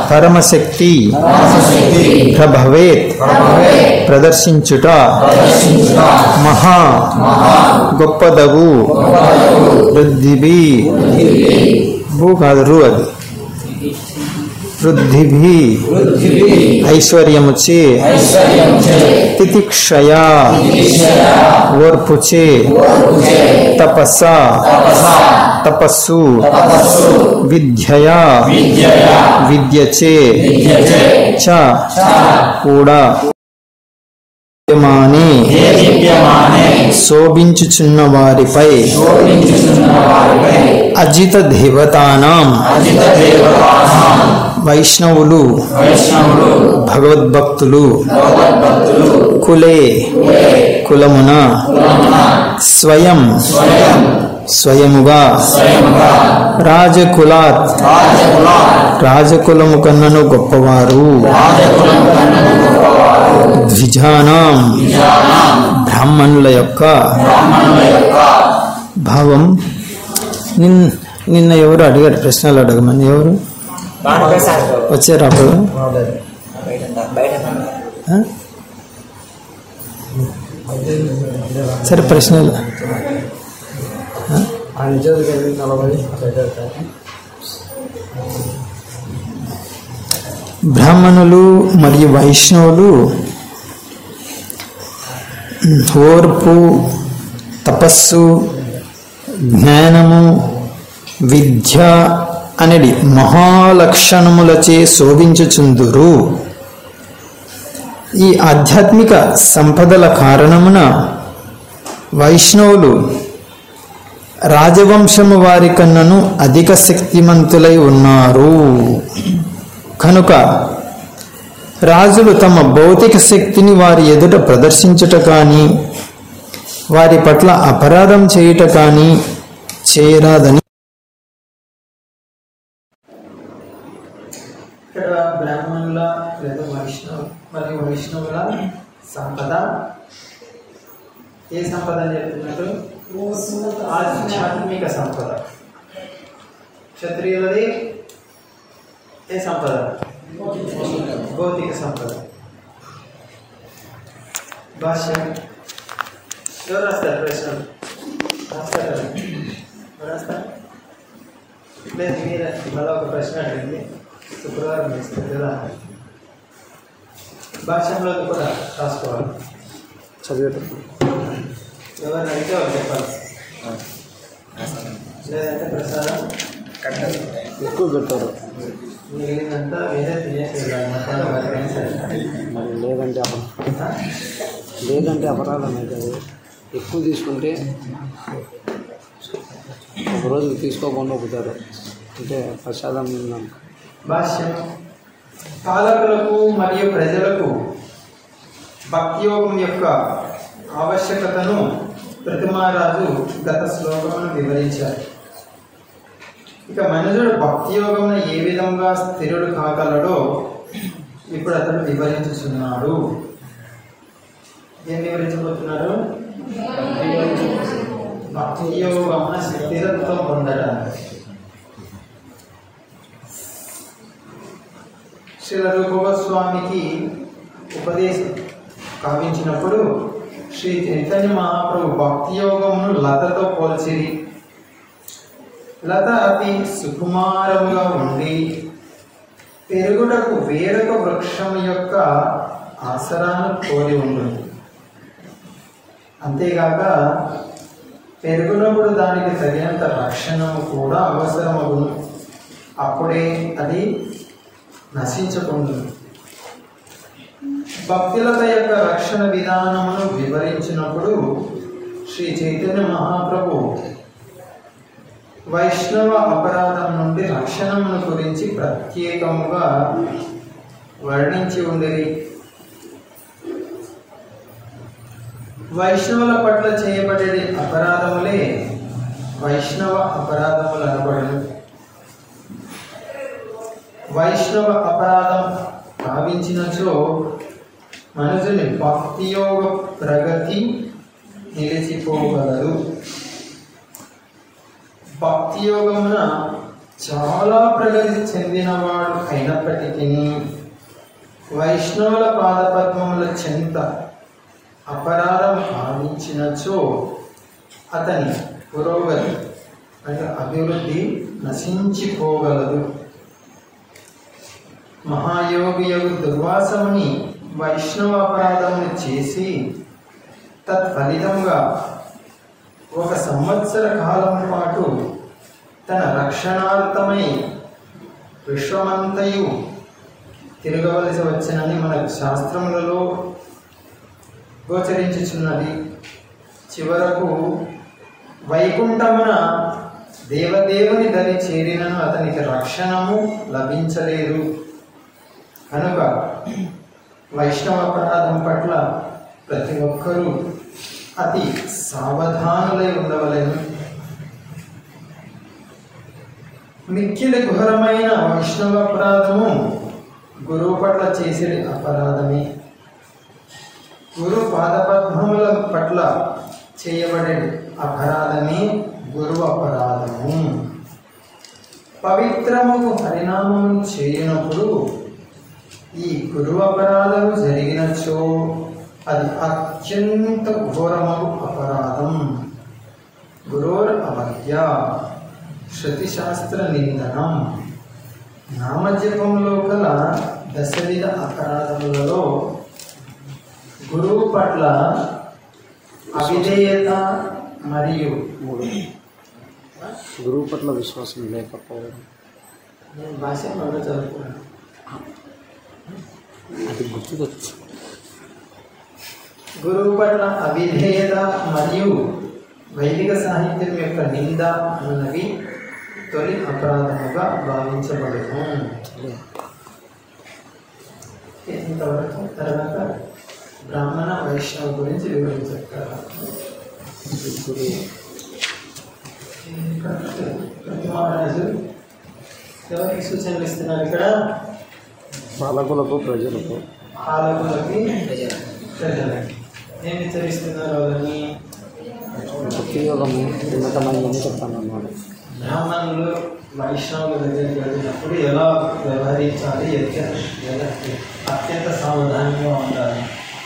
పరమశక్తి ప్రభవేత్ ప్రదర్శించుట మహా గొప్పదగు వృద్ధిభి భూ కాదు రు అది వృద్ధిభి ఐశ్వర్యముచే తితిక్షయ ఓర్పుచే తపస్స తపస్సు విద్యయా విద్యచే చ కూడా విద్యమానే శోభించుచున్న వారిపై అజిత దేవతానాం వైష్ణవులు భగవద్భక్తులు కులే కులమున స్వయం స్వయముగా రాజకులాత్ రాజకులము కన్నను గొప్పవారు ద్విజానాం బ్రాహ్మణుల యొక్క భావం నిన్ నిన్న ఎవరు అడిగారు ప్రశ్నలు అడగమని ఎవరు వచ్చారు అప్పుడు ఆ? సరే ప్రశ్నలు బ్రాహ్మణులు మరియు వైష్ణవులు ఓర్పు తపస్సు జ్ఞానము విద్య అనేది మహాలక్షణములచే శోభించుచుందురు ఈ ఆధ్యాత్మిక సంపదల కారణమున వైష్ణవులు రాజవంశము వారి కన్నను అధిక శక్తిమంతులై ఉన్నారు కనుక రాజులు తమ భౌతిక శక్తిని వారి ఎదుట ప్రదర్శించుట కానీ వారి పట్ల అపరాధం చేయుట కానీ చేయరాదని ఇక్కడ బ్రాహ్మణుల లేదా వైష్ణవ మరియు వైష్ణవుల సంపద ఏ సంపద అని చెప్తున్నట్టు ఆధ్యాత్మిక సంపద క్షత్రియులది ఏ సంపద భౌతిక సంపద భాష్య ఎవరు రాస్తారు ప్రశ్నలు రాస్తారు ఎవరు రాస్తారు లేదు మీరే మళ్ళీ ఒక ప్రశ్న అడిగింది శుక్రవారం వేస్తారు కదా భాష్యంలో కూడా రాసుకోవాలి చదివేటప్పుడు ఎవరిని అడిగితే వాళ్ళు చెప్పాలి లేదంటే ప్రసాదం ఎక్కువ పెట్టారు మిగిలినంతా వేరే తినేసి మసాలా వారికైనా సరే మరి లేదంటే అప లేదంటే అపరాధం అవుతుంది ఎక్కువ తీసుకుంటే ఒక రోజుకి తీసుకోకుండా పోతారు అంటే ప్రసాదం తిన్నాం భాష్యం పాలకులకు మరియు ప్రజలకు భక్తియోగం యొక్క ఆవశ్యకతను ప్రతిమారాజు గత శ్లోకమును వివరించారు ఇక మనుషుడు భక్తియోగమును ఏ విధంగా స్థిరుడు కాగలడో ఇప్పుడు అతడు వివరించుచున్నాడు ఏం వివరించబోతున్నారు భక్తియోగమున స్థిరత్వం పొందడానికి శ్రీల రూపగోస్వామికి ఉపదేశం కావించినప్పుడు శ్రీ చైతన్య మహాప్రభు భక్తి యోగమును లతతో పోల్చిరి లత అతి సుకుమారముగా ఉండి పెరుగుటకు వేరొక వృక్షం యొక్క ఆసరాను కోరి ఉంటుంది అంతేగాక పెరుగునప్పుడు దానికి తగినంత రక్షణము కూడా అవసరమగును అప్పుడే అది నశించకుండా భక్తులత యొక్క రక్షణ విధానమును వివరించినప్పుడు శ్రీ చైతన్య మహాప్రభు వైష్ణవ అపరాధం నుండి రక్షణమును గురించి ప్రత్యేకముగా వర్ణించి ఉండేది వైష్ణవుల పట్ల చేయబడే అపరాధములే వైష్ణవ అపరాధములు అనబడను వైష్ణవ అపరాధం భావించినచో మనుషుని భక్తియోగ ప్రగతి నిలిచిపోగలదు భక్తియోగమున చాలా ప్రగతి చెందినవాడు అయినప్పటికీ వైష్ణవుల పాదపద్మముల చెంత అపరాధం భావించినచో అతని పురోగతి అంటే అభివృద్ధి నశించిపోగలదు మహాయోగి యగు దుర్వాసముని వైష్ణవ అపరాధమును చేసి తత్ఫలితంగా ఒక సంవత్సర కాలం పాటు తన రక్షణార్థమై విశ్వమంతయు తిరగవలసి వచ్చినని మన శాస్త్రములలో గోచరించుచున్నది చివరకు వైకుంఠమున దేవదేవుని దరి చేరినను అతనికి రక్షణము లభించలేదు కనుక వైష్ణవ అపరాధం పట్ల ప్రతి ఒక్కరూ అతి సావధానులై ఉండవలెను మిక్కిలి ఘోరమైన వైష్ణవ అపరాధము గురువు పట్ల చేసే అపరాధమే గురు పాదపద్మముల పట్ల చేయబడే అపరాధమే గురువు అపరాధము పవిత్రముకు పరిణామము చేయనప్పుడు ఈ గురువు అపరాధము జరిగినచో అది అత్యంత ఘోరమగు అపరాధం గురోర్ అవజ్ఞ శృతిశాస్త్ర నిందనం నామజపంలో గల దశవిధ అపరాధములలో గురువు పట్ల అవిధేయత మరియు మూడు గురువు పట్ల విశ్వాసం లేకపోవడం నేను భాష బాగా చదువుకున్నాను అది గుర్తుకొచ్చు గురువు పట్ల అవిధేయత మరియు వైదిక సాహిత్యం యొక్క నింద అన్నవి తొలి అపరాధముగా భావించబడును అదే ఇంతవరకు తర్వాత బ్రాహ్మణ వైష్ణవ గురించి వివరించారు గురువు మహారాజు ఎవరికి సూచనలు ఇస్తున్నారు ఇక్కడ పాలకులకు ప్రజలకు పాలకులకి ప్రజలకి ఏం హెచ్చరిస్తున్నారు వాళ్ళని భక్తి యోగము ఉన్నతమైందని చెప్తానన్నాడు బ్రాహ్మణులు వైష్ణవుల దగ్గరికి వెళ్ళినప్పుడు ఎలా వ్యవహరించాలి ఎత్త- ఎలా అత్యంత సావధానంగా ఉండాలి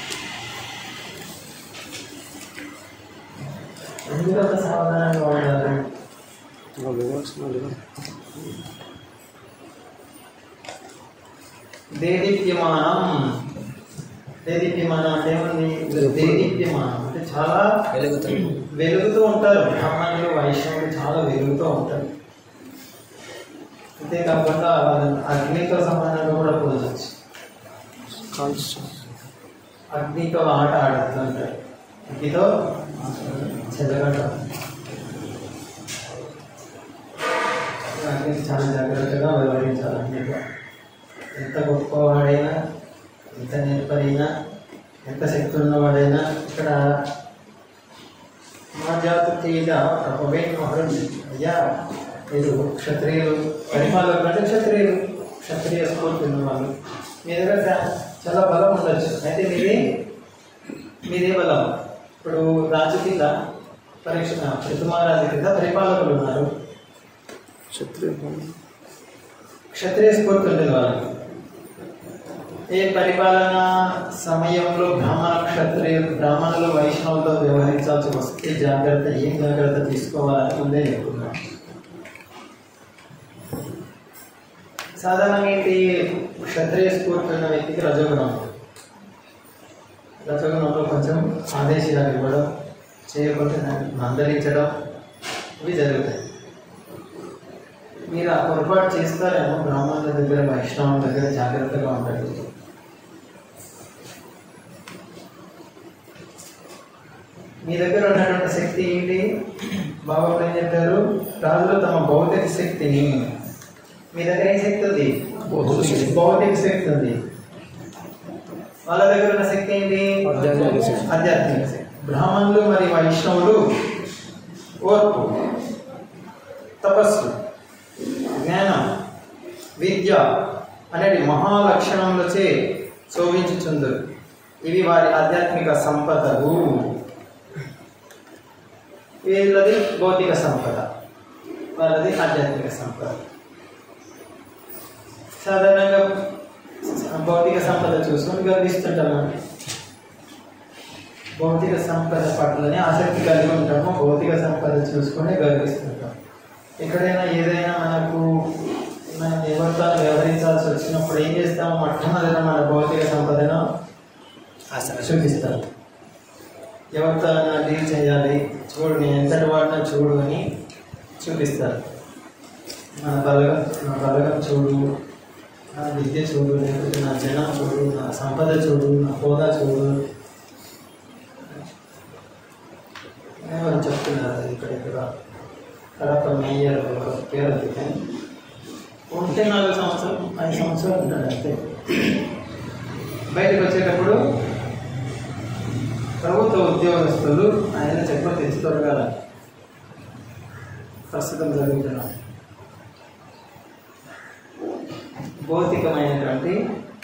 ఎందుకు అంత సావధానంగా ఉండాలి అలా వివరిస్తున్నాడు దేదీప్యమానం దేదీప్యమానం అంటే ఏముంది దేదీప్యమానం అంటే చాలా వెలుగుతూ ఉంటారు బ్రాహ్మణులు వైష్ణవులు చాలా వెలుగుతూ ఉంటారు అంతేకాకుండా వాళ్ళని అగ్నితో సమానంగా కూడా పోల్చచ్చు కాల్చి అగ్నితో ఆట ఆడుతూ ఉంటారు అగ్నితో చెదగట అగ్నికి చాలా జాగ్రత్తగా వ్యవహరించాలి అగ్నితో ఎంత గొప్పవాడైనా ఎంత నేర్పరైనా ఎంత శక్తి ఉన్నవాడైనా ఇక్కడ మా జాతి తేజ ప్రభవే మహర్జి అయ్యా మీరు క్షత్రియులు పరిపాలకులు అంటే క్షత్రియులు క్షత్రియ స్ఫూర్తి ఉన్నవాళ్ళు మీ దగ్గర చా- చాలా బలం ఉండొచ్చు అయితే మీది మీదే బలం ఇప్పుడు రాజు కింద పరీక్ష ఋతుమహారాజు కింద పరిపాలకులు ఉన్నారు క్షత్రియ క్షత్రియ స్ఫూర్తి ఉంటుంది వాళ్ళకి ఏ పరిపాలన సమయంలో బ్రాహ్మణ క్షత్రియులు బ్రాహ్మణులు వైష్ణవులతో వ్యవహరించాల్సి వస్తే జాగ్రత్త ఏం జాగ్రత్త తీసుకోవాలని ముందే చెప్పుకున్నాం సాధారణంగా ఏంటి క్షత్రియ స్ఫూర్తి ఉన్న వ్యక్తికి రజోగుణం రజోగుణంలో కొంచెం ఆదేశాలు ఇవ్వడం చేయకపోతే దాన్ని మందలించడం ఇవి జరుగుతాయి మీరు ఆ పొరపాటు చేస్తారేమో బ్రాహ్మణుల దగ్గర వైష్ణవుల దగ్గర జాగ్రత్తగా ఉండండి మీ దగ్గర ఉన్నటువంటి శక్తి ఏంటి బాబా ఏం చెప్పారు రాజులు తమ భౌతిక శక్తిని మీ దగ్గర ఏం శక్తి ఉంది భౌతిక శక్తి. భౌతిక శక్తి ఉంది వాళ్ళ దగ్గర ఉన్న శక్తి ఏంటి ఆధ్యాత్మిక శక్తి. ఆధ్యాత్మిక శక్తి బ్రాహ్మణులు మరి వైష్ణవులు ఓర్పు తపస్సు జ్ఞానం విద్య అనేది మహాలక్షణములచే శోభించుచుందరు ఇవి వారి ఆధ్యాత్మిక సంపదలు వీళ్ళది భౌతిక సంపద వాళ్ళది ఆధ్యాత్మిక సంపద సాధారణంగా భౌతిక సంపద చూసుకొని గర్విస్తుంటాము భౌతిక సంపద పట్లని ఆసక్తి కలిగి ఉంటాము భౌతిక సంపద చూసుకొని గర్విస్తుంటాం ఎక్కడైనా ఏదైనా మనకు మనం ఎవరితో వ్యవహరించాల్సి వచ్చినప్పుడు ఏం చేస్తాము మొట్టమొదట మన భౌతిక సంపదను చూపిస్తాం ఎవరితో డీల్ చేయాలి చూడు నేను ఎంతటి వాడినా చూడు అని చూపిస్తారు నా బలగం నా బలగం చూడు నా విద్య చూడు లేకపోతే నా జనం చూడు నా సంపద చూడు నా హోదా చూడు ఎవరు చెప్తున్నారు అది ఇక్కడ ఇక్కడ కడప మేయర్ ఒక పేరు అది కానీ ఉంటే నాలుగు సంవత్సరాలు ఐదు సంవత్సరాలు ఉంటాడు అంతే బయటకు వచ్చేటప్పుడు ప్రభుత్వ ఉద్యోగస్తులు ఆయన చెప్ప తెచ్చుకోరు కదా ప్రస్తుతం జరుగుతున్న భౌతికమైనటువంటి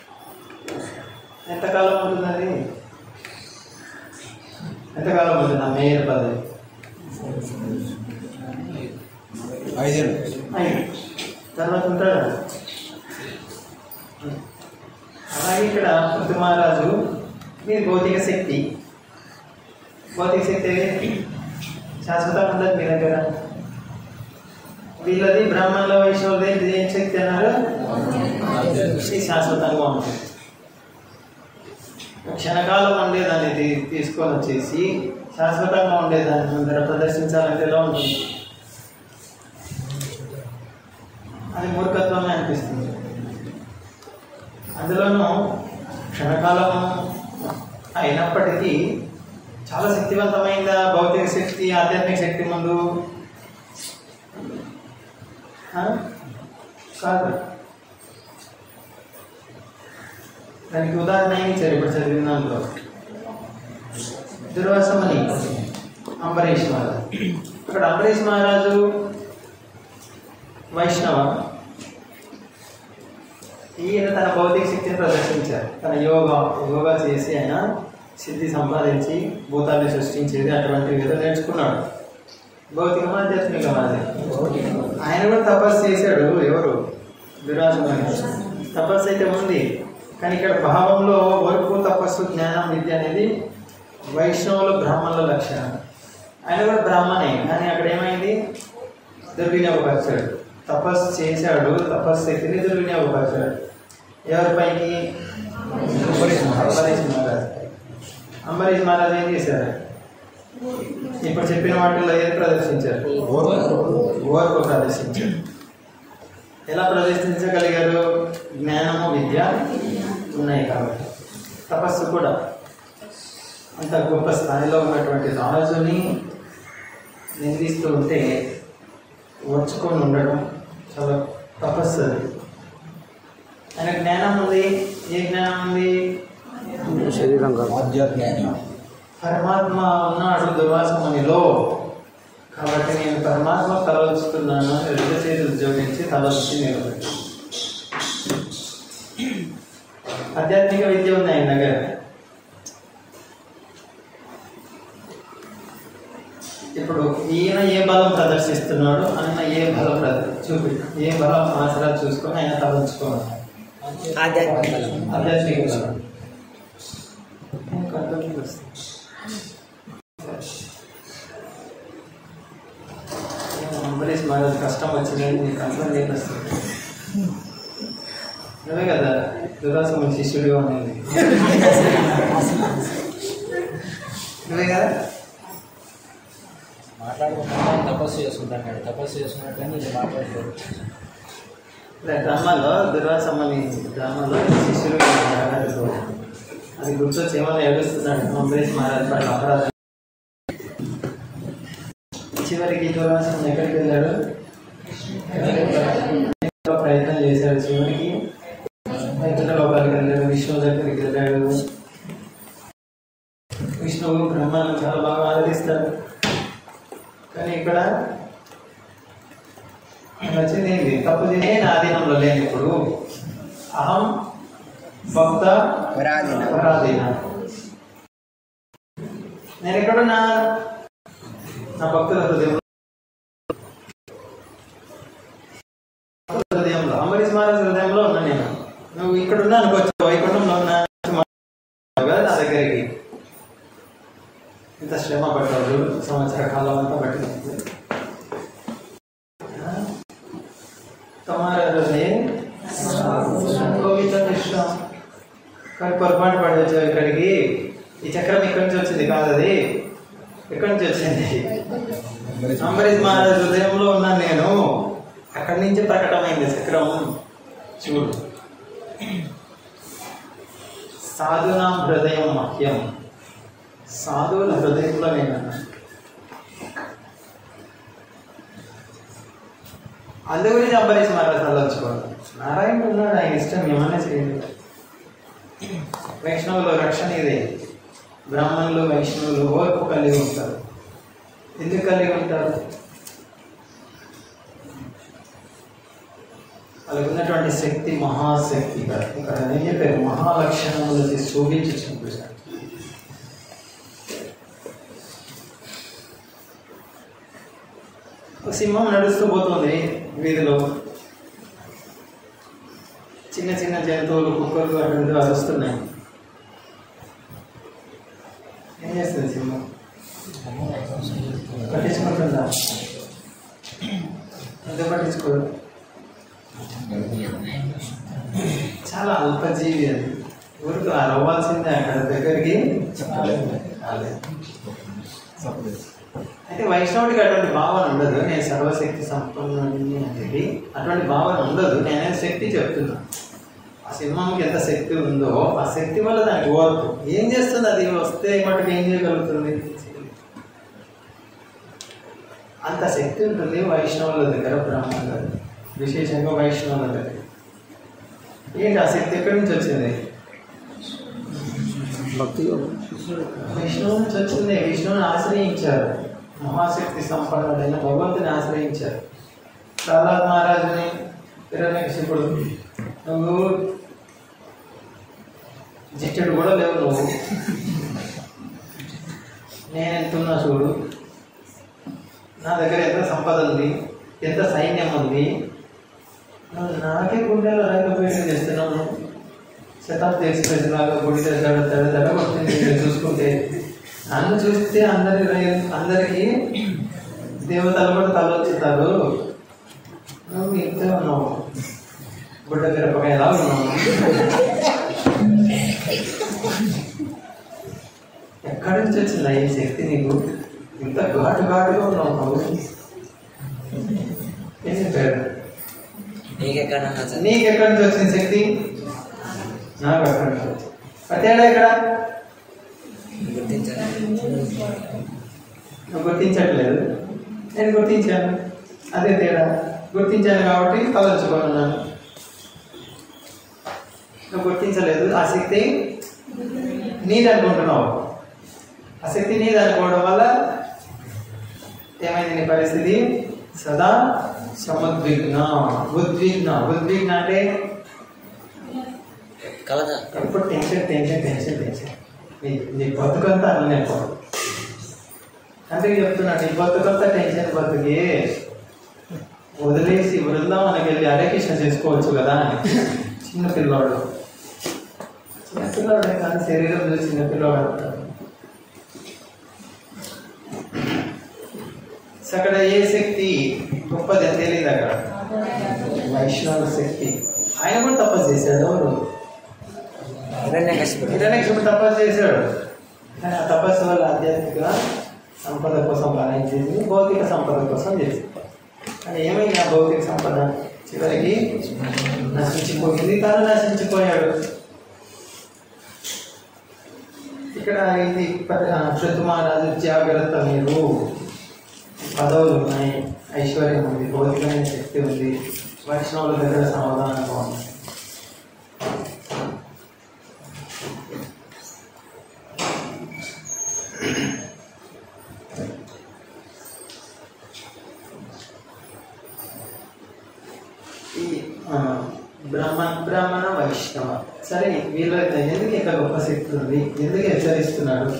ఎంతకాలం ఉంటుందండి ఎంతకాలం ఉంటుంది ఆ మేయర్ పదవి ఐదేళ్ళు ఐదు తర్వాత ఉంటాడా అలాగే ఇక్కడ పృథు మహారాజు మీది భౌతిక శక్తి భౌతిక శక్తి ఏది? శాశ్వతంగా ఉండదు మీ దగ్గర వీళ్ళది బ్రాహ్మణుల వైష్ణవులది ఇది ఏం శక్తి అన్నారు ఇది శాశ్వతంగా ఉంటుంది క్షణకాలం ఉండేదాన్ని తీ- తీసుకొని వచ్చేసి శాశ్వతంగా ఉండేదాన్ని ముందర ప్రదర్శించాలంటే ఎలా ఉంటుంది అది మూర్ఖత్వమే అనిపిస్తుంది అందులోనూ క్షణకాలం అయినప్పటికీ చాలా శక్తివంతమైందా భౌతిక శక్తి ఆధ్యాత్మిక శక్తి ముందు ఆ? కాదు దానికి ఉదాహరణ ఏమి ఇచ్చారు ఇప్పుడు చదివిన దాంట్లో దుర్వాసమని అంబరీష్ మహారాజు అక్కడ అంబరీష్ మహారాజు వైష్ణవ ఈయన తన భౌతిక శక్తిని ప్రదర్శించారు తన యోగా యోగా చేసి ఆయన సిద్ధి సంపాదించి భూతాన్ని సృష్టించేది అటువంటివి ఏదో నేర్చుకున్నాడు భౌతికమా ఆధ్యాత్మికమా అది ఆయన కూడా తపస్సు చేశాడు ఎవరు విరాజమని తపస్సు అయితే ఉంది కానీ ఇక్కడ భావంలో వరకు తపస్సు జ్ఞానం విద్య అనేది వైష్ణవులు బ్రాహ్మణుల లక్షణం ఆయన కూడా బ్రాహ్మణే కానీ అక్కడ ఏమైంది దుర్వినియోగపరిచాడు తపస్సు చేశాడు తపస్సు శక్తిని దుర్వినియోగపరిచాడు ఎవరిపైకి అంబరీష్ మహారాజ్ అంబరీష్ మహారాజ్ ఏం చేశారు ఇప్పుడు చెప్పిన వాటిల్లో ఏది ప్రదర్శించారు ఓర్పు ప్రదర్శించారు ఎలా ప్రదర్శించగలిగారు జ్ఞానము విద్య ఉన్నాయి కాబట్టి తపస్సు కూడా అంత గొప్ప స్థాయిలో ఉన్నటువంటి రాజుని నిందిస్తూ ఉంటే ఓర్చుకొని ఉండడం చాలా తపస్సు అది ఆయన జ్ఞానం ఉంది ఏ జ్ఞానం ఉంది శరీరం కాదు ఆధ్యాత్మిక పరమాత్మ ఉన్నాడు దుర్వాసమునిలో కాబట్టి నేను పరమాత్మ తలవచ్చుతున్నాను అని రెండు చేతులు జోడించి తలవచ్చి నిలబడి ఆధ్యాత్మిక విద్య ఉంది ఆయన దగ్గర ఇప్పుడు ఈయన ఏ బలం ప్రదర్శిస్తున్నాడు ఆయన ఏ బలం ప్రద చూపి ఏ బలం ఆసరా చూసుకొని ఆయన తలంచుకోవాలి ఆధ్యాత్మిక ఆధ్యాత్మిక బలం కొంతమందికి వస్తుంది. అంబరీష్ మహారాజ్ కష్టం వచ్చిందని నీకు అర్థం లేదు అసలు నువ్వే కదా దురాసమ శిష్యుడిగా ఉన్నది నువ్వే కదా మాట్లాడుకుంటాను తపస్సు చేసుకుంటాను కానీ తపస్సు చేసుకున్నట్టు ఇది మాట్లాడలేదు ఇలా డ్రామాలో దుర్వాసమ్మని డ్రామాలో శిష్యుడిగా ఉన్నాడు అది గుర్తొచ్చి ఏమైనా ఏడుస్తున్నాడు అంబరీష్ మహారాజ్ పట్ల అపరాధం చివరికి దుర్వాసం ఎక్కడికి వెళ్ళాడు ప్రయత్నం చేశాడు చివరికి ఇతర లోకాలకు వెళ్ళాడు విష్ణువు దగ్గరికి వెళ్ళాడు విష్ణువు బ్రహ్మాన్ని చాలా బాగా ఆదరిస్తాడు కానీ ఇక్కడ వచ్చింది ఏంటి తప్పు తినే నా ఆధీనంలో లేని ఇప్పుడు అహం భక్త పరాధీన. పరాధీన నేను ఎక్కడున్నా నా భక్తుల హృదయంలో హృదయంలో అంబరీష్ మహారాజ్ హృదయంలో ఉన్నా నేను నువ్వు ఇక్కడ ఉన్నా అనుకోవచ్చు వైకుంఠంలో ఉన్నా కదా నా దగ్గరికి ఇంత శ్రమ పడ్డాడు సంవత్సర కాలం అంతా పట్టింది તમારા હૃદય గోవింద కృష్ణ కానీ పొరపాటు పడవచ్చు ఇక్కడికి ఈ చక్రం ఇక్కడి నుంచి వచ్చింది కాదు అది ఎక్కడి నుంచి వచ్చింది అంబరీష్ మహారాజ్ హృదయంలో ఉన్నాను నేను అక్కడి నుంచి ప్రకటమైంది చక్రం చూడు సాధునాం హృదయం మహ్యం సాధువుల హృదయంలో నేను అందు గురించి అంబరీష్ మహారాజ్ తలచుకోవాలి నారాయణ ఉన్నాడు ఆయన ఇష్టం ఏమన్నా చేయండి వైష్ణవులు రక్షణ ఇదే బ్రాహ్మణులు వైష్ణవులు ఓర్పు కలిగి ఉంటారు ఎందుకు కలిగి ఉంటారు వాళ్ళకు ఉన్నటువంటి శక్తి మహాశక్తి కాదు ఇక్కడ ఏం చెప్పారు మహాలక్షణములు శోభించి చూపించారు ఒక సింహం నడుస్తూ పోతుంది వీధిలో చిన్న చిన్న జంతువులు కుక్కలు అటువంటి అరుస్తున్నాయి ఏం చేస్తుంది సింహం పట్టించుకుంటుందా ఎందుకు పట్టించుకోదు చాలా అల్పజీవి అది ఊరికి అరవ్వాల్సిందే అక్కడ దగ్గరికి రాలేదు. అయితే వైష్ణవుడికి అటువంటి భావన ఉండదు నేను సర్వశక్తి సంపన్నుడిని అనేది అటువంటి భావన ఉండదు నేనే శక్తి చెప్తున్నా ఆ సింహంకి ఎంత శక్తి ఉందో ఆ శక్తి వల్ల దానికి ఓర్పు ఏం చేస్తుంది అది వస్తే మటుకు ఏం చేయగలుగుతుంది అంత శక్తి ఉంటుంది వైష్ణవుల దగ్గర బ్రాహ్మణుల దగ్గర విశేషంగా వైష్ణవుల దగ్గర ఏంటి ఆ శక్తి ఎక్కడి నుంచి వచ్చింది భక్తి యోగం విష్ణువు నుంచి వచ్చింది విష్ణువుని ఆశ్రయించారు మహాశక్తి సంపన్నుడైన భగవంతుని ఆశ్రయించారు ప్రహ్లాద్ మహారాజుని హిరణ్యకశిపుడు నువ్వు జిట్టెడు కూడా లేవు నువ్వు నేను ఎంతున్నా చూడు నా దగ్గర ఎంత సంపద ఉంది ఎంత సైన్యం ఉంది నువ్వు నాకే గుండెలో రంగపేట చేస్తున్నావు నువ్వు శతాబ్ది ఎక్స్ప్రెస్ లాగా గుడి దగ్గర దడ దడ కొట్టింది మీరు చూసుకుంటే నన్ను చూస్తే అందరి రై- అందరికీ దేవతలు కూడా తలొచ్చుతారు నువ్వు ఇంతే ఉన్నావు గుడ్డ మిరపకాయలా ఉన్నావు ఎక్కడి నుంచి వచ్చిందా ఈ శక్తి నీకు ఇంత ఘాటు ఘాటుగా ఉన్నావు నువ్వు ఏం చెప్పారు నీకెక్కడన్నా చదివి నీకు ఎక్కడి నుంచి వచ్చింది శక్తి నాకు ఎక్కడి నుంచి వచ్చింది మరి తేడా ఎక్కడ గుర్తించాలి నువ్వు గుర్తించట్లేదు నేను గుర్తించాను అదే తేడా గుర్తించాను కాబట్టి తలంచుకున్నాను నువ్వు గుర్తించలేదు ఆ శక్తి నీది అనుకుంటున్నావు ఆ శక్తి నీది అనుకోవడం వల్ల ఏమైంది నీ పరిస్థితి సదా సముద్విగ్న ఉద్విగ్న ఉద్విగ్న అంటే కలద ఎప్పుడు టెన్షన్ టెన్షన్ టెన్షన్ టెన్షన్ నీ నీ బతుకంతా అన్నీ పోదు అందుకే చెప్తున్నా నీ బతుకంతా టెన్షన్ బతుకి వదిలేసి బృందావనకి వెళ్ళి హరేకృష్ణ చేసుకోవచ్చు కదా అని చిన్న పిల్లోడు చిన్న పిల్లోడే కానీ శరీరం చూసి చిన్న పిల్లోడు అంటారు సో అక్కడ ఏ శక్తి గొప్పది అని తెలియదు అక్కడ వైష్ణవ శక్తి ఆయన కూడా తపస్సు చేశాడు ఎవరు హిరణ్యకశిపుడు హిరణ్యకశిపుడు తపస్సు చేశాడు కానీ ఆ తపస్సు వల్ల ఆధ్యాత్మిక సంపద కోసం పని చేసింది భౌతిక సంపద కోసం చేసింది కానీ ఏమైంది ఆ భౌతిక సంపద చివరికి నశించిపోయింది తాను నశించిపోయాడు ఇక్కడ ఇది పృథు మహారాజు జాగ్రత్త మీరు పదవులు ఉన్నాయి ఐశ్వర్యం ఉంది భౌతికమైన శక్తి ఉంది వైష్ణవుల దగ్గర సమాధానంగా ఉంది ఈ ఆ, బ్రాహ్మణ బ్రాహ్మణ వైష్ణవ సరే వీళ్ళ ఎందుకు ఇంత గొప్ప శక్తి ఉంది ఎందుకు హెచ్చరిస్తున్నాడు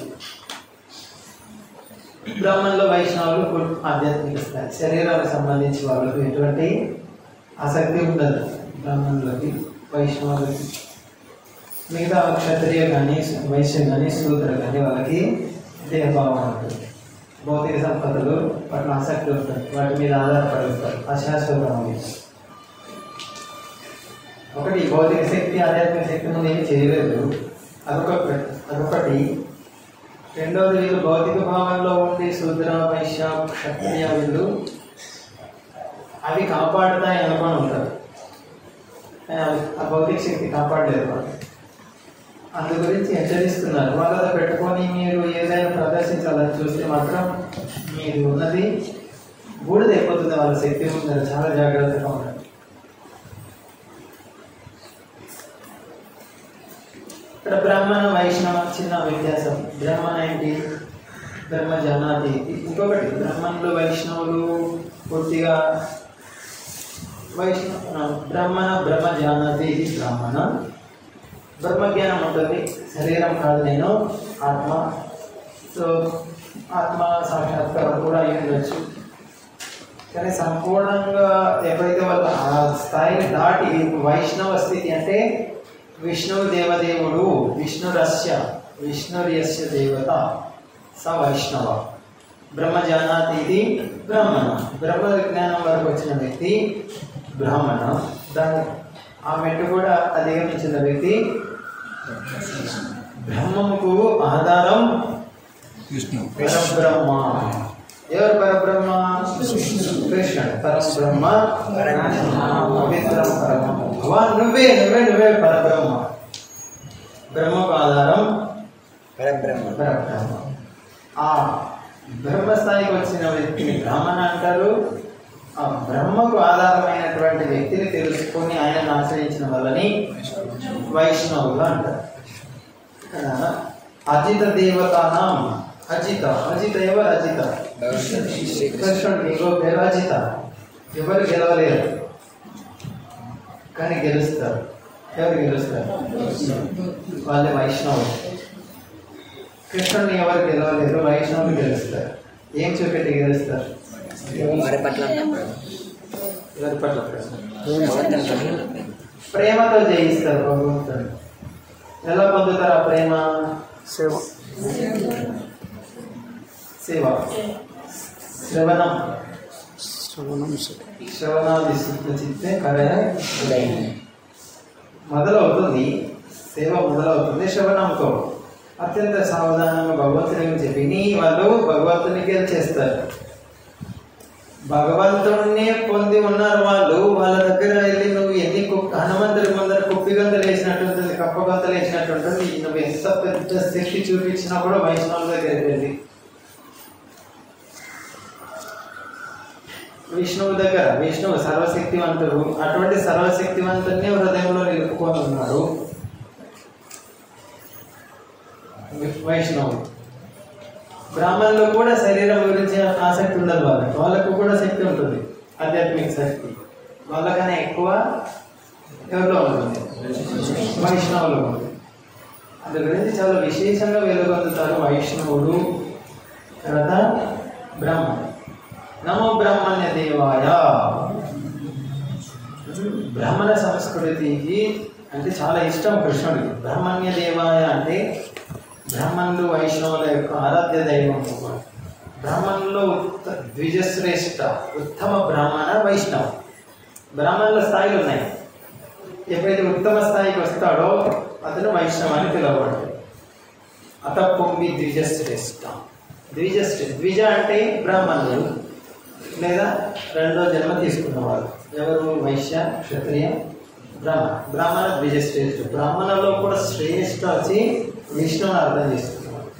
బ్రాహ్మణులు వైష్ణవులు గు- ఆధ్యాత్మిక స్థాయి శరీరానికి సంబంధించి వాళ్ళకు ఎటువంటి ఆసక్తి ఉండదు బ్రాహ్మణులకి వైష్ణవులకి మిగతా క్షత్రియ కానీ వైశ్య కానీ శూద్ర కానీ వాళ్ళకి దేహభావం ఉంటుంది భౌతిక సంపదలు వాటిని ఆసక్తి ఉంటుంది వాటి మీద ఆధారపడి ఉంటారు అశాశ్వతమైనవి ఒకటి భౌతిక శక్తి ఆధ్యాత్మిక శక్తి నుండి ఏమి చేయలేదు అదొక అదొకటి రెండవది వీళ్ళు భౌతిక భావంలో ఉండి శూద్ర వైశ్య క్షత్రియ వీళ్ళు అవి కాపాడుతాయి అనుకొని ఉంటారు కానీ అవి ఆ భౌతిక శక్తి కాపాడలేదు వాళ్ళు అందు గురించి హెచ్చరిస్తున్నారు వాళ్ళతో పెట్టుకొని మీరు ఏదైనా ప్రదర్శించాలని చూస్తే మాత్రం మీరు ఉన్నది బూడిద అయిపోతుంది వాళ్ళ శక్తి ముందర చాలా జాగ్రత్తగా ఉండాలి ఇక్కడ బ్రాహ్మణ వైష్ణవ చిన్న వ్యత్యాసం బ్రాహ్మణ ఏంటి బ్రహ్మ జనాతి ఇంకొకటి బ్రాహ్మణులు వైష్ణవులు పూర్తిగా వైష్ణవ బ్రాహ్మణ బ్రహ్మ జానాతి ఇది బ్రాహ్మణ బ్రహ్మజ్ఞానం ఉంటుంది శరీరం కాదు నేను ఆత్మ సో ఆత్మ సాక్షాత్కారం కూడా అయి ఉండొచ్చు కానీ సంపూర్ణంగా ఎప్పుడైతే వాళ్ళు ఆ స్థాయిని దాటి వైష్ణవ స్థితి అంటే విష్ణువు దేవదేవుడు విష్ణురస్య విష్ణుర్యస్య దేవత స వైష్ణవ బ్రహ్మ జానాతి ఇది బ్రాహ్మణ బ్రహ్మ విజ్ఞానం వరకు వచ్చిన వ్యక్తి బ్రాహ్మణ దాని ఆ మెట్టు కూడా అధిగమించిన వ్యక్తి బ్రహ్మముకు ఆధారం విష్ణు పరబ్రహ్మ ఎవరు పరబ్రహ్మ కృష్ణుడు పరబ్రహ్మ పవిత్రం పరబ్రహ్మ భగవాన్ నువ్వే నువ్వే నువ్వే పరబ్రహ్మ బ్రహ్మకు ఆధారం పరబ్రహ్మ పరబ్రహ్మ ఆ బ్రహ్మ స్థాయికి వచ్చిన వ్యక్తిని బ్రాహ్మణ అంటారు ఆ బ్రహ్మకు ఆధారమైనటువంటి వ్యక్తిని తెలుసుకొని ఆయనను ఆశ్రయించిన వాళ్ళని వైష్ణవులు అంటారు ఇక్కడ అజిత దేవతానం అజిత అజిత ఎవరు అజిత కృష్ణుడు ఇంకో పేరు అజిత ఎవరు గెలవలేరు కానీ గెలుస్తారు ఎవరు గెలుస్తారు వాళ్ళే వైష్ణవులు కృష్ణుడిని ఎవరు గెలవలేరు వైష్ణవులు గెలుస్తారు ఏం చూపెట్టి గెలుస్తారు వారి పట్ల ఎవరి పట్ల కృష్ణ భగవంతుని ప్రేమతో జయిస్తారు భగవంతుడు ఎలా పొందుతారు ఆ ప్రేమ సేవ సేవ శ్రవణం శ్రవణం సేవ శ్రవణాది శుద్ధ చిత్తే కరయ మొదలవుతుంది సేవ మొదలవుతుంది శ్రవణంతో అత్యంత సావధానంగా భగవంతుని గురించి విని వాళ్ళు భగవంతునికి చేస్తారు భగవంతుడిని పొంది ఉన్నారు వాళ్ళు వాళ్ళ దగ్గర వెళ్ళి నువ్వు ఎన్ని కుప్ప హనుమంతుడి ముందర కుప్పి గంతలు వేసినట్టు ఉంటుంది కప్ప గంతలు వేసినట్టు ఉంటుంది నువ్వు ఎంత పెద్ద శక్తి చూపించినా కూడా వైష్ణవుల దగ్గరికి వెళ్ళి విష్ణువు దగ్గర విష్ణువు సర్వశక్తివంతుడు అటువంటి సర్వశక్తివంతుడిని హృదయంలో నిలుపుకొని ఉన్నారు వైష్ణవుడు బ్రాహ్మణులు కూడా శరీరం గురించి ఆసక్తి ఉండదు వాళ్ళకి వాళ్ళకు కూడా శక్తి ఉంటుంది ఆధ్యాత్మిక శక్తి వాళ్ళకన్నా ఎక్కువ ఎవరిలో ఉంటుంది వైష్ణవులో ఉంటుంది అందు గురించి చాలా విశేషంగా వెలుగొందుతారు వైష్ణవుడు తర్వాత బ్రహ్మ నమో బ్రహ్మణ్య దేవాయ బ్రాహ్మణ సంస్కృతికి అంటే చాలా ఇష్టం కృష్ణుడికి బ్రాహ్మణ్య దేవాయ అంటే బ్రాహ్మణులు వైష్ణవుల యొక్క ఆరాధ్య దైవం బ్రాహ్మణుల్లో ఉత్త ద్విజశ్రేష్ఠ ఉత్తమ బ్రాహ్మణ వైష్ణవ బ్రాహ్మణుల స్థాయిలు ఉన్నాయి ఎప్పుడైతే ఉత్తమ స్థాయికి వస్తాడో అతను వైష్ణవ అని పిలువబడతాడు అత పొంగి ద్విజశ్రేష్ఠ ద్విజశ్రేష్ఠ ద్విజ అంటే బ్రాహ్మణులు లేదా రెండో జన్మ తీసుకున్నవారు ఎవరు వైశ్య క్షత్రియ బ్రాహ్మణ బ్రాహ్మణ ద్విజశ్రేష్ఠ బ్రాహ్మణలో కూడా శ్రేష్ఠ వచ్చి విష్ణువుని అర్థం చేసుకున్నారు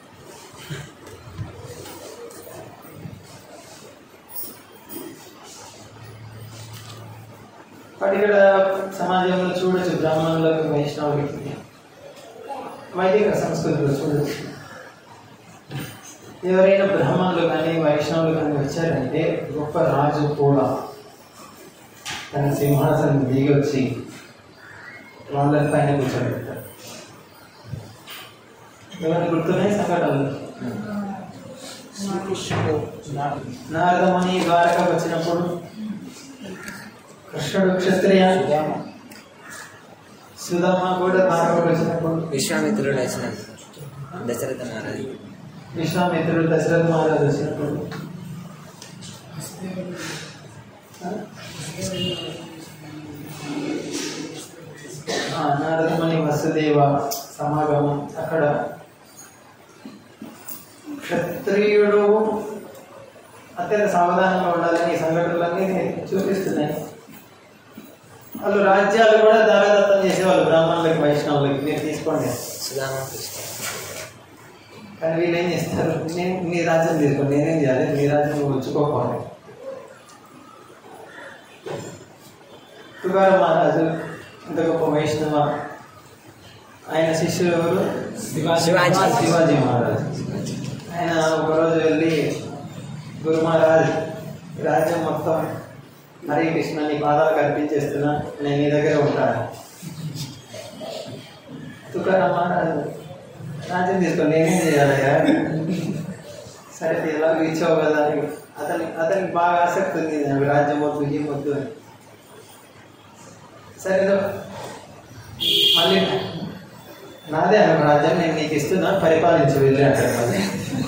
బట్ ఇక్కడ సమాజంలో చూడొచ్చు బ్రాహ్మణులకు వైష్ణవులకి వైదిక సంస్కృతిలో చూడొచ్చు ఎవరైనా బ్రాహ్మణులు కానీ వైష్ణవులు కానీ వచ్చారంటే గొప్ప రాజు కూడా తన సింహాసనం దిగి వచ్చి వాళ్ళ పైన కూర్చోబెడతారు ఎవరిని గుర్తున్నాయి సంఘటనలు నారదముని ద్వారక వచ్చినప్పుడు కృష్ణుడు క్షత్రియ సుధామ సుధమ్మ కూడా భార్గవుడు వచ్చినప్పుడు విశ్వామిత్రుడు వచ్చిన దశరథ మహారాజు విశ్వామిత్రుడు దశరథ మహారాజు వచ్చినప్పుడు ఆ, నారదముని వసుదేవ సమాగమం అక్కడ క్షత్రియుడు అత్యంత సావధానంగా ఉండాలని ఈ సంఘటనలన్నీ చూపిస్తున్నాయి వాళ్ళు రాజ్యాలు కూడా దారదత్తం చేసేవాళ్ళు బ్రాహ్మణులకి వైష్ణవులకి మీరు తీసుకోండి సుధామ కృష్ణ కానీ వీళ్ళు ఏం చేస్తారు నేను నీ రాజ్యం తీసుకో నేనేం చేయాలి నీ రాజ్యం నువ్వు ఉంచుకోకపోవాలి తుకారం మహారాజు ఇంత గొప్ప వైష్ణవ ఆయన శిష్యులు ఎవరు శివాజీ శివాజీ. శివాజీ మహారాజు ఆయన ఒకరోజు వెళ్ళి గురు మహారాజ్ ఈ రాజ్యం మొత్తం హరే కృష్ణ నీ పాదాలు కల్పించేస్తున్నా నేను నీ దగ్గర ఉంటాను తుకారం మహారాజు రాజ్యం తీసుకో నేనేం చేయాలయ్యా సరే ఎలా ఇచ్చావు కదా అని అతని అతనికి బాగా ఆసక్తి ఉంది నాకు రాజ్యం వద్దు ఏం వద్దు అని సరే ఇదో మళ్ళీ నాదే అన్న రాజ్యం నేను నీకు ఇస్తున్నా పరిపాలించు వెళ్ళి అంటారు మళ్ళీ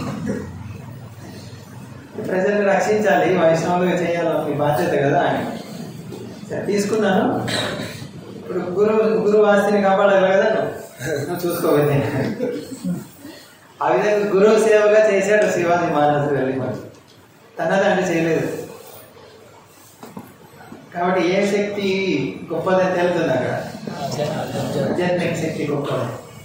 ప్రజల్ని రక్షించాలి వైష్ణవులుగా చేయాలి మీ బాధ్యత కదా అని సరే తీసుకున్నాను ఇప్పుడు గురువు గురువు ఆస్తిని కాపాడాలి కదా నువ్వు నువ్వు చూసుకోవాలి ఆ విధంగా గురువు సేవగా చేశాడు శివాజీ మహారాజు వెళ్ళి మరి తన్నదంటే చేయలేదు కాబట్టి ఏ శక్తి గొప్పదని తెలుస్తుంది అక్కడ ఆధ్యాత్మిక శక్తి గొప్పది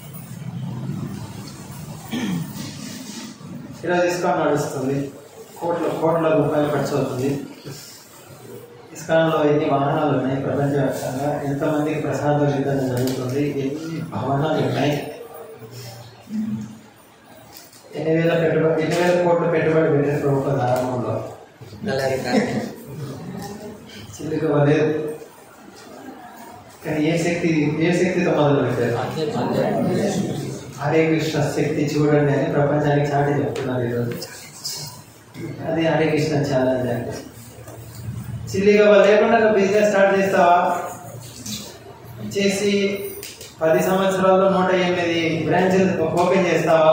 ఈరోజు ఇస్కాన్ నడుస్తుంది కోట్ల కోట్ల రూపాయలు ఖర్చు అవుతుంది ఇస్కాన్లో ఎన్ని వాహనాలు ఉన్నాయి ప్రపంచవ్యాప్తంగా ఎంతమందికి ప్రసాద వితరణ జరుగుతుంది ఎన్ని భవనాలు ఉన్నాయి ఎన్ని వేల పెట్టుబడి ఎన్ని వేల కోట్ల పెట్టుబడి పెట్టారు ప్రభుత్వ ఆరంభంలో నల్లరి కాదు చిల్లుగా లేదు కానీ ఏ శక్తి ఏ శక్తితో మొదలు పెట్టారు హరే కృష్ణ శక్తి చూడండి అని ప్రపంచానికి చాటి చెప్తున్నారు ఈరోజు అది హరే కృష్ణ ఛాలెంజ్ అంటే చిల్లిగా లేకుండా నువ్వు బిజినెస్ స్టార్ట్ చేస్తావా చేసి పది సంవత్సరాల్లో నూట ఎనిమిది బ్రాంచెస్ ఓపెన్ చేస్తావా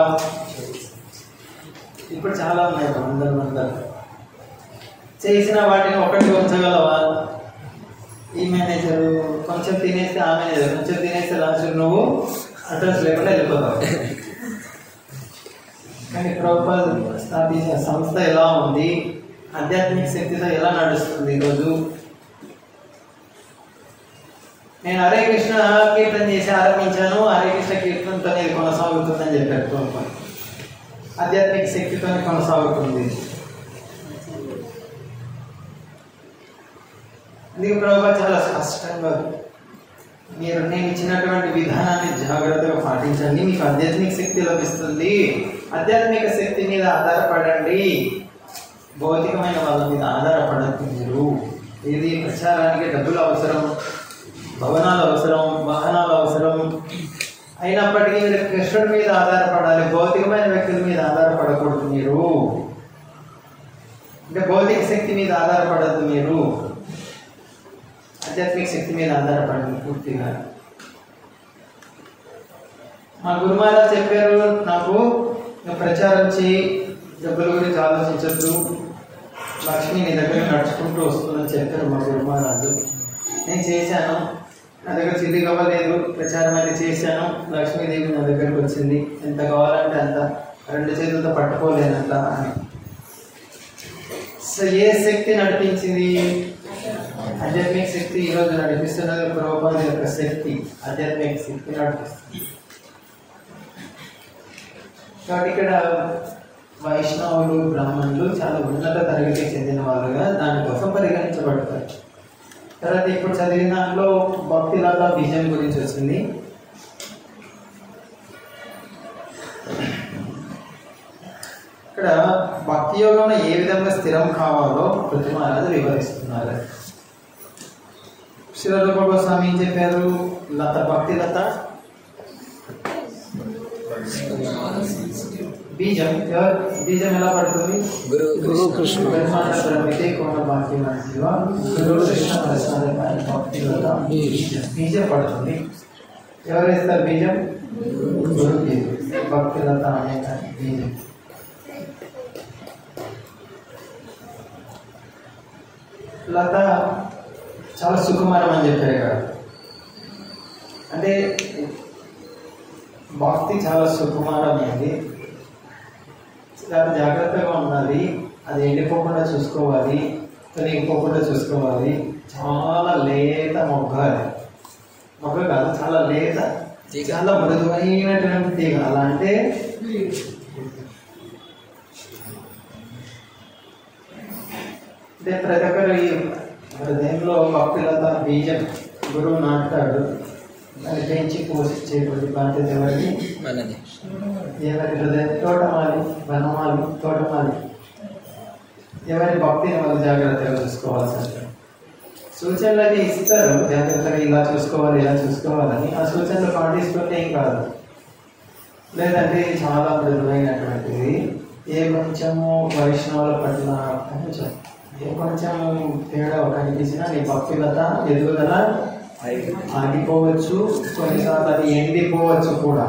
ఇప్పుడు చాలా ఉన్నాయి వందలు వందలు చేసిన వాటిని ఒకటి ఉంచగలవా ఈ మేనేజరు కొంచెం తినేస్తే ఆ మేనేజర్ కొంచెం తినేస్తే లాస్ట్ నువ్వు అడ్రస్ లేకుండా వెళ్ళిపోతావు కానీ ప్రభుత్వాలు స్థాపించిన సంస్థ ఎలా ఉంది ఆధ్యాత్మిక శక్తితో ఎలా నడుస్తుంది ఈరోజు నేను హరే కృష్ణ కీర్తన చేసి ఆరంభించాను హరే కృష్ణ కీర్తనతో ఇది కొనసాగుతుందని చెప్పారు ప్రభుత్వం ఆధ్యాత్మిక శక్తితోనే కొనసాగుతుంది అందుకే ప్రభావ చాలా స్పష్టంగా మీరు నేను ఇచ్చినటువంటి విధానాన్ని జాగ్రత్తగా పాటించండి మీకు ఆధ్యాత్మిక శక్తి లభిస్తుంది ఆధ్యాత్మిక శక్తి మీద ఆధారపడండి భౌతికమైన వాళ్ళ మీద ఆధారపడద్దు మీరు ఇది ప్రచారానికి డబ్బులు అవసరం భవనాలు అవసరం వాహనాలు అవసరం అయినప్పటికీ మీరు కృష్ణుడి మీద ఆధారపడాలి భౌతికమైన వ్యక్తుల మీద ఆధారపడకూడదు మీరు అంటే భౌతిక శక్తి మీద ఆధారపడద్దు మీరు ఆధ్యాత్మిక శక్తి మీద ఆధారపడింది పూర్తిగా మా గురుమారా చెప్పారు నాకు నువ్వు ప్రచారం చేయి డబ్బుల గురించి ఆలోచించద్దు లక్ష్మి నీ దగ్గర నడుచుకుంటూ వస్తుందని చెప్పారు మా గురుమారాజు నేను చేశాను నా దగ్గర చిల్లి కావలేదు ప్రచారం అయితే చేశాను లక్ష్మీదేవి నా దగ్గరకు వచ్చింది ఎంత కావాలంటే అంత రెండు చేతులతో పట్టుకోలేనంత అని సో ఏ శక్తి నడిపించింది ఆధ్యాత్మిక శక్తి ఈరోజు నడిపిస్తున్నది ప్రభుపాద యొక్క శక్తి ఆధ్యాత్మిక శక్తి నడిపిస్తుంది కాబట్టి ఇక్కడ వైష్ణవులు బ్రాహ్మణులు చాలా ఉన్నత తరగతికి చెందిన వాళ్ళుగా దానికోసం పరిగణించబడతారు తర్వాత ఇప్పుడు చదివిన దాంట్లో భక్తిలాగా విజయం గురించి వచ్చింది ఇక్కడ భక్తి యోగంలో ఏ విధంగా స్థిరం కావాలో పృథ్వీ మహారాజు వివరిస్తున్నారు శివరూప గోస్వామి ఏం చెప్పారు లత భక్తి లత బీజం ఎవరు బీజం ఎలా పడుతుంది గురు గురు కృష్ణ బ్రహ్మాండే కోణ బాకీ శివ గురు కృష్ణ ప్రసాద భక్తిలత బీజం బీజం పడుతుంది ఎవరు వేస్తారు బీజం గురు బీజం భక్తిలత అనే బీజం లత చాలా సుకుమారం అని చెప్పారు కదా అంటే భక్తి చాలా సుకుమారమైంది చాలా జాగ్రత్తగా ఉండాలి అది ఎండిపోకుండా చూసుకోవాలి తొలగిపోకుండా చూసుకోవాలి చాలా లేత మొగ్గ అది మొగ్గ కాదు చాలా లేత తీగ. చాలా మృదువైనటువంటి తీగ అలా అంటే అంటే ప్రతి ఒక్కరు ఈ హృదయంలో భక్తులత బీజం గురువు నాటుతాడు దాన్ని పెంచి పోషించేటువంటి బాధ్యత ఎవరికి మనది ఎవరి హృదయం తోటమాలి వనమాలి తోటమాలి ఎవరి భక్తిని వాళ్ళు జాగ్రత్తగా చూసుకోవాల్సి ఉంటుంది సూచనలు అది ఇస్తారు జాగ్రత్తగా ఇలా చూసుకోవాలి ఇలా చూసుకోవాలని ఆ సూచనలు పాటిస్తుంటే ఏం కాదు లేదంటే ఇది చాలా మృదువైనటువంటిది ఏ కొంచెము వైష్ణవుల పట్ల కొంచెం ఏ కొంచెము తేడా కనిపించినా నీ భక్తిలత ఎదుగుదల ఆగిపోవచ్చు కొన్నిసార్లు అది ఎండిపోవచ్చు కూడా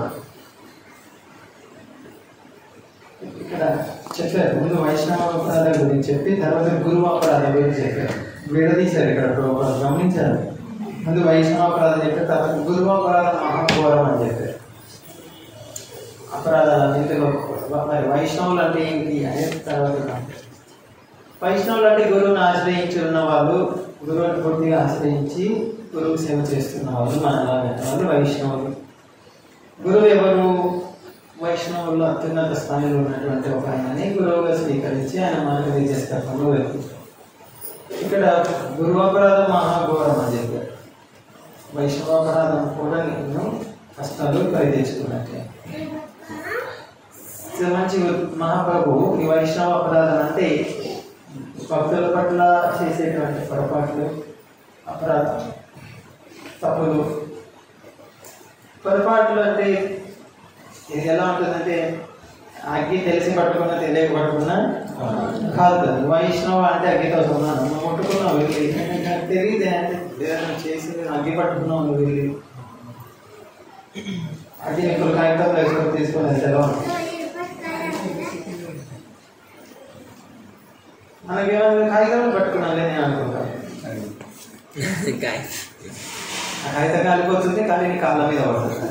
ఇక్కడ చెప్పారు ముందు వైష్ణవ అపరాధం గురించి చెప్పి తర్వాత గురువు అపరాధం గురించి చెప్పారు విడదీశారు ఇక్కడ ప్రభుత్వం గమనించారు ముందు వైష్ణవ అపరాధం చెప్పారు తర్వాత గురువు అపరాధం మహాఘోరం అని చెప్పారు అపరాధాలన్నింటిలో మరి వైష్ణవులు అంటే ఏంటి అనేది తర్వాత చూద్దాం. వైష్ణవులు అంటే గురువుని ఆశ్రయించి ఉన్న వాళ్ళు గురువుని పూర్తిగా ఆశ్రయించి గురువు సేవ చేస్తున్న వాళ్ళు మనలాగా వాళ్ళు వైష్ణవులు గురువు ఎవరు వైష్ణవుల్లో అత్యున్నత స్థాయిలో ఉన్నటువంటి ఒక ఆయనని గురువుగా స్వీకరించి ఆయన మార్గదర్శకత్వంలో వెళ్తుంటారు ఇక్కడ గురువు అపరాధం మహాఘోరం అని చెప్పారు వైష్ణవాపరాధం కూడా నేను కష్టాలు పై తెచ్చుకున్నట్టే సో మంచి మహాప్రభు ఈ వైష్ణవ అపరాధం అంటే భక్తుల పట్ల చేసేటువంటి పొరపాట్లు అపరాధం తప్పులు పొరపాట్లు అంటే ఇది ఎలా ఉంటుందంటే అగ్గి తెలిసి పట్టుకున్నా తెలియక పట్టుకున్నా కాలుతుంది వైష్ణవ అంటే అగ్గితో సమానం నువ్వు ముట్టుకున్నావు వెళ్ళి నాకు తెలియదే అంటే ఏదైనా చేసి నేను అగ్గి పట్టుకున్నావు నువ్వు వెళ్ళి అగ్గి నీకు కాగితం వేసుకొని తీసుకొని వెళ్తే ఎలా ఉంటుంది మనకేమైనా కాగితం పట్టుకున్నాలే నేను అనుకుంటాను ఇంకా ఆ కాగితం కాలిపోతుంది కానీ నీ కాళ్ళ మీద పడుతుంది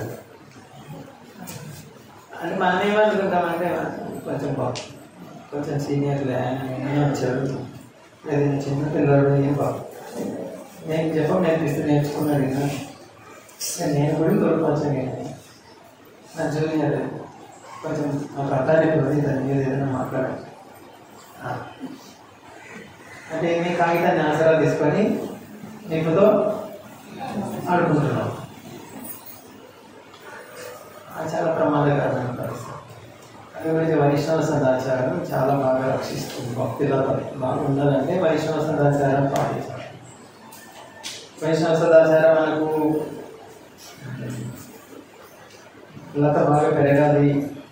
అంటే మనం ఏమనుకుంటామంటే కొంచెం బాగు కొంచెం సీనియర్లే ఆయన వచ్చాడు ఏదైనా చిన్న పిల్లడు ఏం బాగు నేను చెప్పం నేర్పిస్తూ నేర్చుకున్నాడు కదా కానీ నేను కూడా తోడుపరచగలను నా జూనియర్ కొంచెం నాకు అట్టానికి ఉంది దాని మీద ఏదైనా మాట్లాడాలి ఆ. అంటే మీ కాగితాన్ని ఆసరా తీసుకొని నీకుతో ఆడుకుంటున్నాం అది చాలా ప్రమాదకరమైన పరిస్థితి అదే గురించి వైష్ణవ సదాచారం చాలా బాగా రక్షిస్తుంది భక్తిలో బాగా ఉండాలంటే వైష్ణవ సదాచారం పాటించాలి వైష్ణవ సదాచారం మనకు లత బాగా పెరగాలి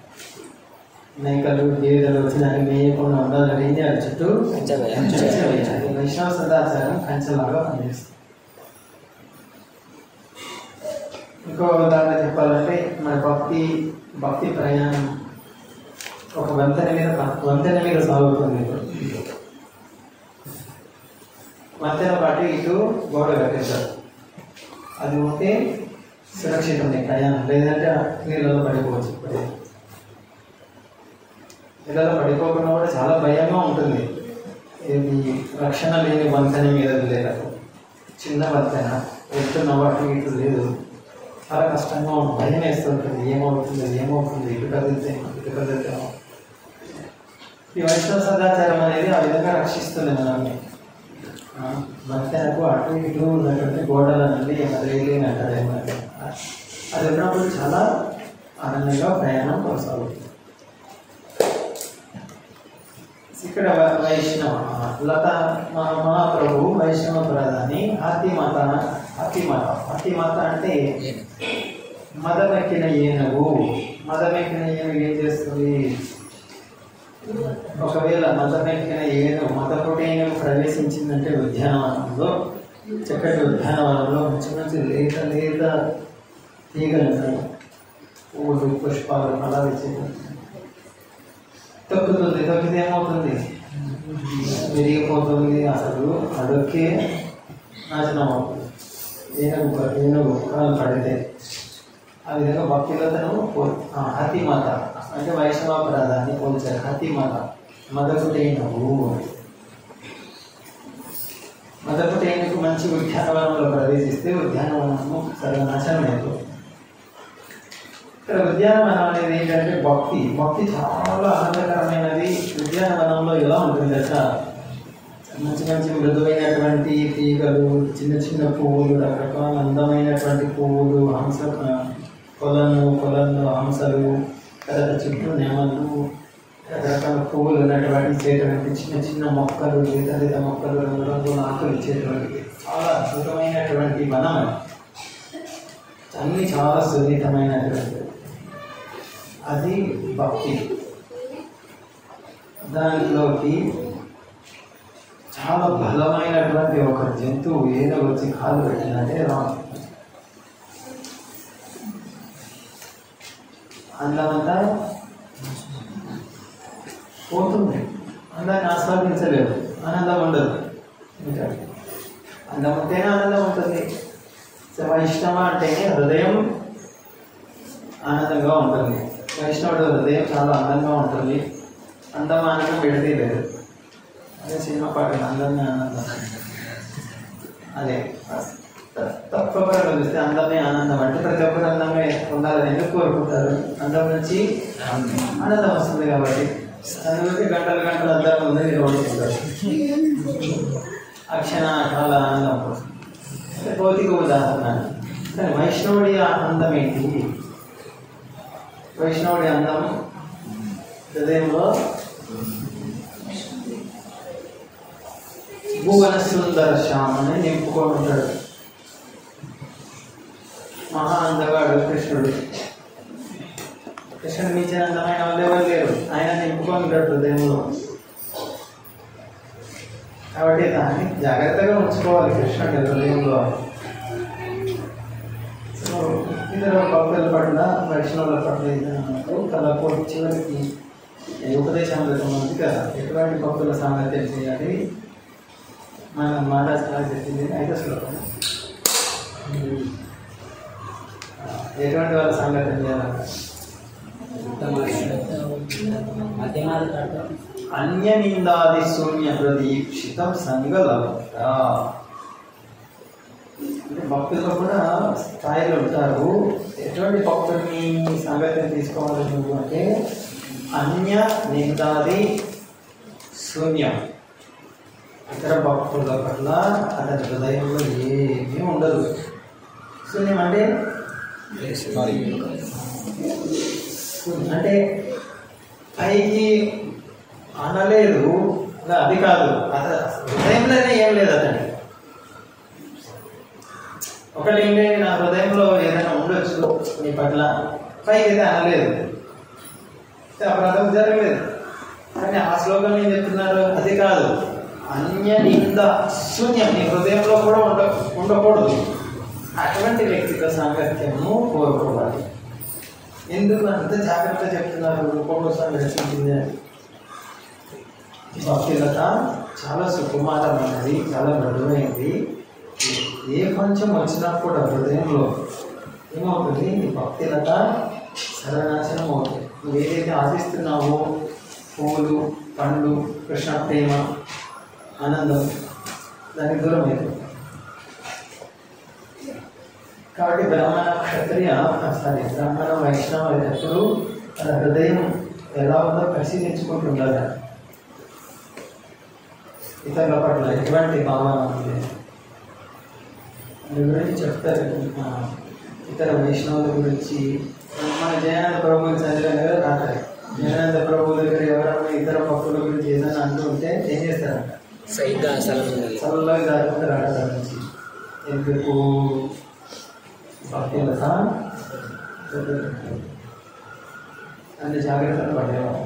మేకలు గేదెలు వచ్చి దాన్ని మేయకుండా ఉండాలని ఏం చేయాలి చుట్టూ కంచె వేయాలి. కంచె వేయాలి. వైష్ణవ సదాచారం కంచెలాగా పనిచేస్తుంది ఇంకో ఉదాహరణ చెప్పాలంటే మన భక్తి భక్తి ప్రయాణం ఒక వంతెన మీద వంతెన మీద సాగుతుంది ఇప్పుడు. వంతెన పాటు ఇటు గోడ కట్టేశారు అది ఉంటే సురక్షితం ప్రయాణం లేదంటే ఆ నీళ్ళలో పడిపోవచ్చు ఇప్పుడే నీళ్ళలో పడిపోకుండా కూడా చాలా భయంగా ఉంటుంది ఇది రక్షణ లేని వంతెన మీద లేదు చిన్న వంతెన వెళ్తున్న వాటి ఇటు లేదు చాలా కష్టంగా ఉంటుంది భయం వేస్తుంటుంది ఏమవుతుంది ఏమవుతుంది ఇటు కదిలితే ఇటు కదిలితే ఈ వైష్ణవ సదాచారం అనేది ఆ విధంగా రక్షిస్తుంది మనల్ని ఆ, వంతెనకు అటు ఇటు ఉన్నటువంటి గోడల నుండి రైలింగ్ అంటారు ఏమంటారు అది ఉన్నప్పుడు చాలా ఆనందంగా ప్రయాణం కొనసాగుతుంది ఇక్కడ వ- వైష్ణవ లత మా మహాప్రభు వైష్ణవ ప్రధాని హాతిమాత హాతిమాత హాతిమాత అంటే నేను మదమెక్కిన ఏనుగు మదమెక్కిన ఏమి ఏం చేస్తుంది ఒకవేళ మదమెక్కిన ఏను మదపుటేను ప్రవేశించిందంటే ఉద్యానవనంలో చక్కటి ఉద్యానవనంలో మంచి మంచి లేత లేత తీగలు ఉంటాయి పువ్వులు పుష్పాలు అలా వచ్చేది తొక్కుతుంది తొక్కితే ఏమవుతుంది విరిగిపోతుంది అసలు అదొక్కే నాశనం అవుతుంది ఏనుగు ఏనుగు కాలు పడితే ఆ విధంగా భక్తులతను హతి మాత అంటే వైష్ణవ ప్రాధాన్ని పోల్చారు హతి మాత మదకుటైనవు మదకుటైనకు మంచి ఉద్యానవనంలో ప్రవేశిస్తే ఉద్యానవనము సర్వనాశనం అయిపోతుంది ఇక్కడ ఉద్యానవనం అనేది ఏంటంటే భక్తి భక్తి చాలా ఆనందకరమైనది ఉద్యానవనంలో ఎలా ఉంటుంది అట్లా మంచి మంచి మృదువైనటువంటి తీగలు చిన్న చిన్న పువ్వులు రకరకాల అందమైనటువంటి పువ్వులు హంస కొలను కొలను హంసలు తర్వాత చుట్టూ నెమలు రకరకాల పువ్వులు ఉన్నటువంటి ఇచ్చేటువంటి చిన్న చిన్న మొక్కలు లేత లేత మొక్కలు రంగు రంగుల ఆకులు ఇచ్చేటువంటి చాలా అద్భుతమైనటువంటి వనం అది. అన్నీ చాలా సున్నితమైనటువంటి అది భక్తి దానిలోకి చాలా బలమైనటువంటి ఒక జంతువు ఏదో వచ్చి కాలు పెట్టిందంటే రాంగ్ అందమంతా పోతుంది అందాన్ని ఆస్వాదించలేదు ఆనందం ఉండదు ఇంకా అందం ఉంటేనే ఆనందం ఉంటుంది సో వైష్ణవ అంటేనే హృదయం ఆనందంగా ఉంటుంది వైష్ణవుడు హృదయం చాలా అందంగా ఉంటుంది అందం ఆనందం విడదీ లేదు అదే సినిమా పాటలు అందమే ఆనందం అదే తప్పకుండా చూస్తే అందమే ఆనందం అంటే ప్రతి ఒక్కరు అందమే ఉండాలని ఎందుకు కోరుకుంటారు అందం నుంచి ఆనందం వస్తుంది కాబట్టి అందుకే గంటలు గంటలు అందరం ఉంది మీరు వండుకుంటారు ఆ క్షణ చాలా ఆనందం కోసం అంటే భౌతిక ఉదాహరణ కానీ వైష్ణవుడి అందం ఏంటి వైష్ణవుడి అందం హృదయంలో భువన సుందర శ్యామని నింపుకొని ఉంటాడు మహా అందగాడు కృష్ణుడు కృష్ణుడు మించిన అందమైన వాళ్ళు ఎవరు లేరు ఆయన నింపుకొని ఉంటాడు హృదయంలో కాబట్టి దాన్ని జాగ్రత్తగా ఉంచుకోవాలి కృష్ణుడి హృదయంలో సో ఇతర భక్తుల పట్ల వైష్ణవుల పట్ల ఇద్దరు కలపోటు చివరికి ఈ ఉపదేశం ఉంది కదా ఎటువంటి భక్తుల సాంగత్యం చేయాలి మన మహారాజ్ గారు చెప్పింది ఐదో శ్లోకం ఎటువంటి వాళ్ళ సాంగత్యం చేయాలి మధ్యమాది కడతాం అన్య నిందాది శూన్య ప్రదీక్షితం సంగలభత అంటే భక్తుల్లో కూడా స్థాయిలు ఉంటారు ఎటువంటి భక్తుడిని సంగతిని తీసుకోవాలి నువ్వు అంటే అన్య నిందాది శూన్యం ఇతర భక్తుల పట్ల అతని హృదయంలో ఏమీ ఉండదు శూన్యం అంటే శూన్యం అంటే పైకి అనలేదు ఇంకా అది కాదు అతను హృదయంలోనే ఏం లేదు అతనికి ఒకటి ఏంటి నా హృదయంలో ఏదైనా ఉండొచ్చు నీ పట్ల పైకి అయితే అనలేదు అయితే అపరాధం జరగలేదు కానీ ఆ శ్లోకం ఏం చెప్తున్నారు అది కాదు అన్య నింద శూన్యం నీ హృదయంలో కూడా ఉండ ఉండకూడదు అటువంటి వ్యక్తితో సాంగత్యము కోరుకోవాలి ఎందుకు అంత జాగ్రత్త చెప్తున్నారు రూపంలో సంఘర్షించింది అని భక్తిలత చాలా సుకుమారమైనది చాలా మృదువైనది ఏ కొంచెం వచ్చినా కూడా హృదయంలో ఏమవుతుంది నీ భక్తిలత సర్వనాశనం అవుతుంది నువ్వు ఏదైతే ఆశిస్తున్నావో పువ్వులు పండ్లు కృష్ణ ప్రేమ ఆనందం దానికి దూరం అవుతుంది కాబట్టి బ్రాహ్మణ క్షత్రియ సారీ బ్రాహ్మణ వైష్ణవ ఎప్పుడు తన హృదయం ఎలా ఉందో పరిశీలించుకుంటుండాలి ఇతరుల పట్ల ఎటువంటి భావన ఉంది దాని గురించి చెప్తారు ఆ, ఇతర వైష్ణవుల గురించి మన జయానంద ప్రభువులు చదివాను కదా రాటారు జయానంద ప్రభువు దగ్గర ఎవరైనా ఇతర భక్తుల గురించి ఏదైనా అంటూ ఉంటే ఏం చేస్తారంట సరిగ్గా అసలు ఉండాలి చల్లగా దాటుకుంటే రావడం నుంచి ఎందుకు భక్తులత అన్ని జాగ్రత్తలు పడేవారు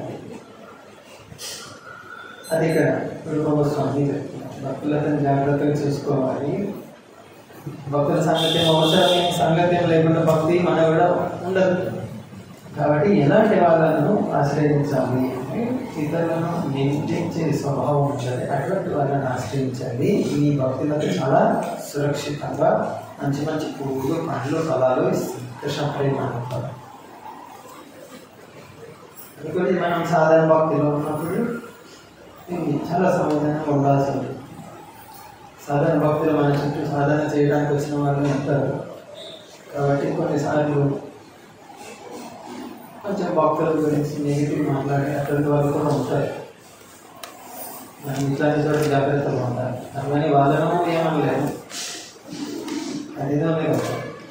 అది ఇక్కడ రూపగోస్వామి భక్తులతో జాగ్రత్తగా చూసుకోవాలి భక్తుల సంగతి అవసరం సంగతి లేకుండా భక్తి మన కూడా ఉండదు కాబట్టి ఎలాంటి వాళ్ళను ఆశ్రయించాలి అంటే ఇతరులను నిందించే స్వభావం ఉండాలి అటువంటి వాళ్ళని ఆశ్రయించాలి ఈ భక్తులకు చాలా సురక్షితంగా మంచి మంచి పువ్వులు పండ్లు ఫలాలు ఇస్తుంది కృష్ణ ప్రేమ అంటారు ఇంకోటి మనం సాధారణ భక్తిలో ఉన్నప్పుడు ఇది చాలా సమాధానంగా ఉండాల్సింది సాధారణ భక్తులు మన చుట్టూ సాధన చేయడానికి వచ్చిన వాళ్ళు ఉంటారు కాబట్టి కొన్నిసార్లు కొంచెం భక్తుల గురించి నెగిటివ్ మాట్లాడే అటువంటి వాళ్ళు కూడా ఉంటారు మనం ఇట్లాంటి చోట జాగ్రత్తగా ఉండాలి అలానే వాళ్ళను ఏమనలేదు అదిదోనే కదా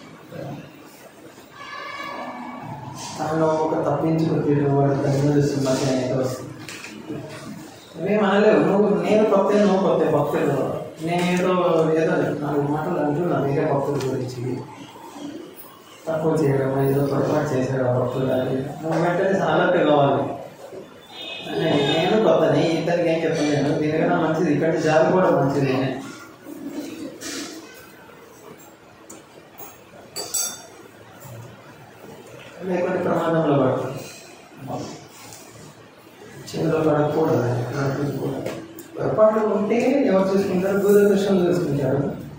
తనలో ఒక తప్పించుకుంటే వాడు తగిన సుమతి అనేది వస్తుంది నువ్వేం అనలేవు నువ్వు నేను భక్తే నువ్వు భక్తే భక్తులు నేను ఏదో ఏదో నాలుగు మాటలు అంటున్నా వేరే భక్తుల గురించి తక్కువ చేయడం ఏదో పొరపాటు చేశాడు ఆ భక్తులు అని నువ్వు వెంటనే అలర్ట్ కావాలి అంటే నేను కొత్తని ఇద్దరికి ఏం చెప్పలేను దీనికన్నా మంచిది ఇక్కడ జాబ్ కూడా మంచిది లేకుంటే ప్రమాదంలో పడుతుంది చేతిలో పడకూడదు పడకూడదు. పొరపాట్లు ఉంటే ఎవరు చూసుకుంటారు దూరదృష్టంలో చూసుకుంటారు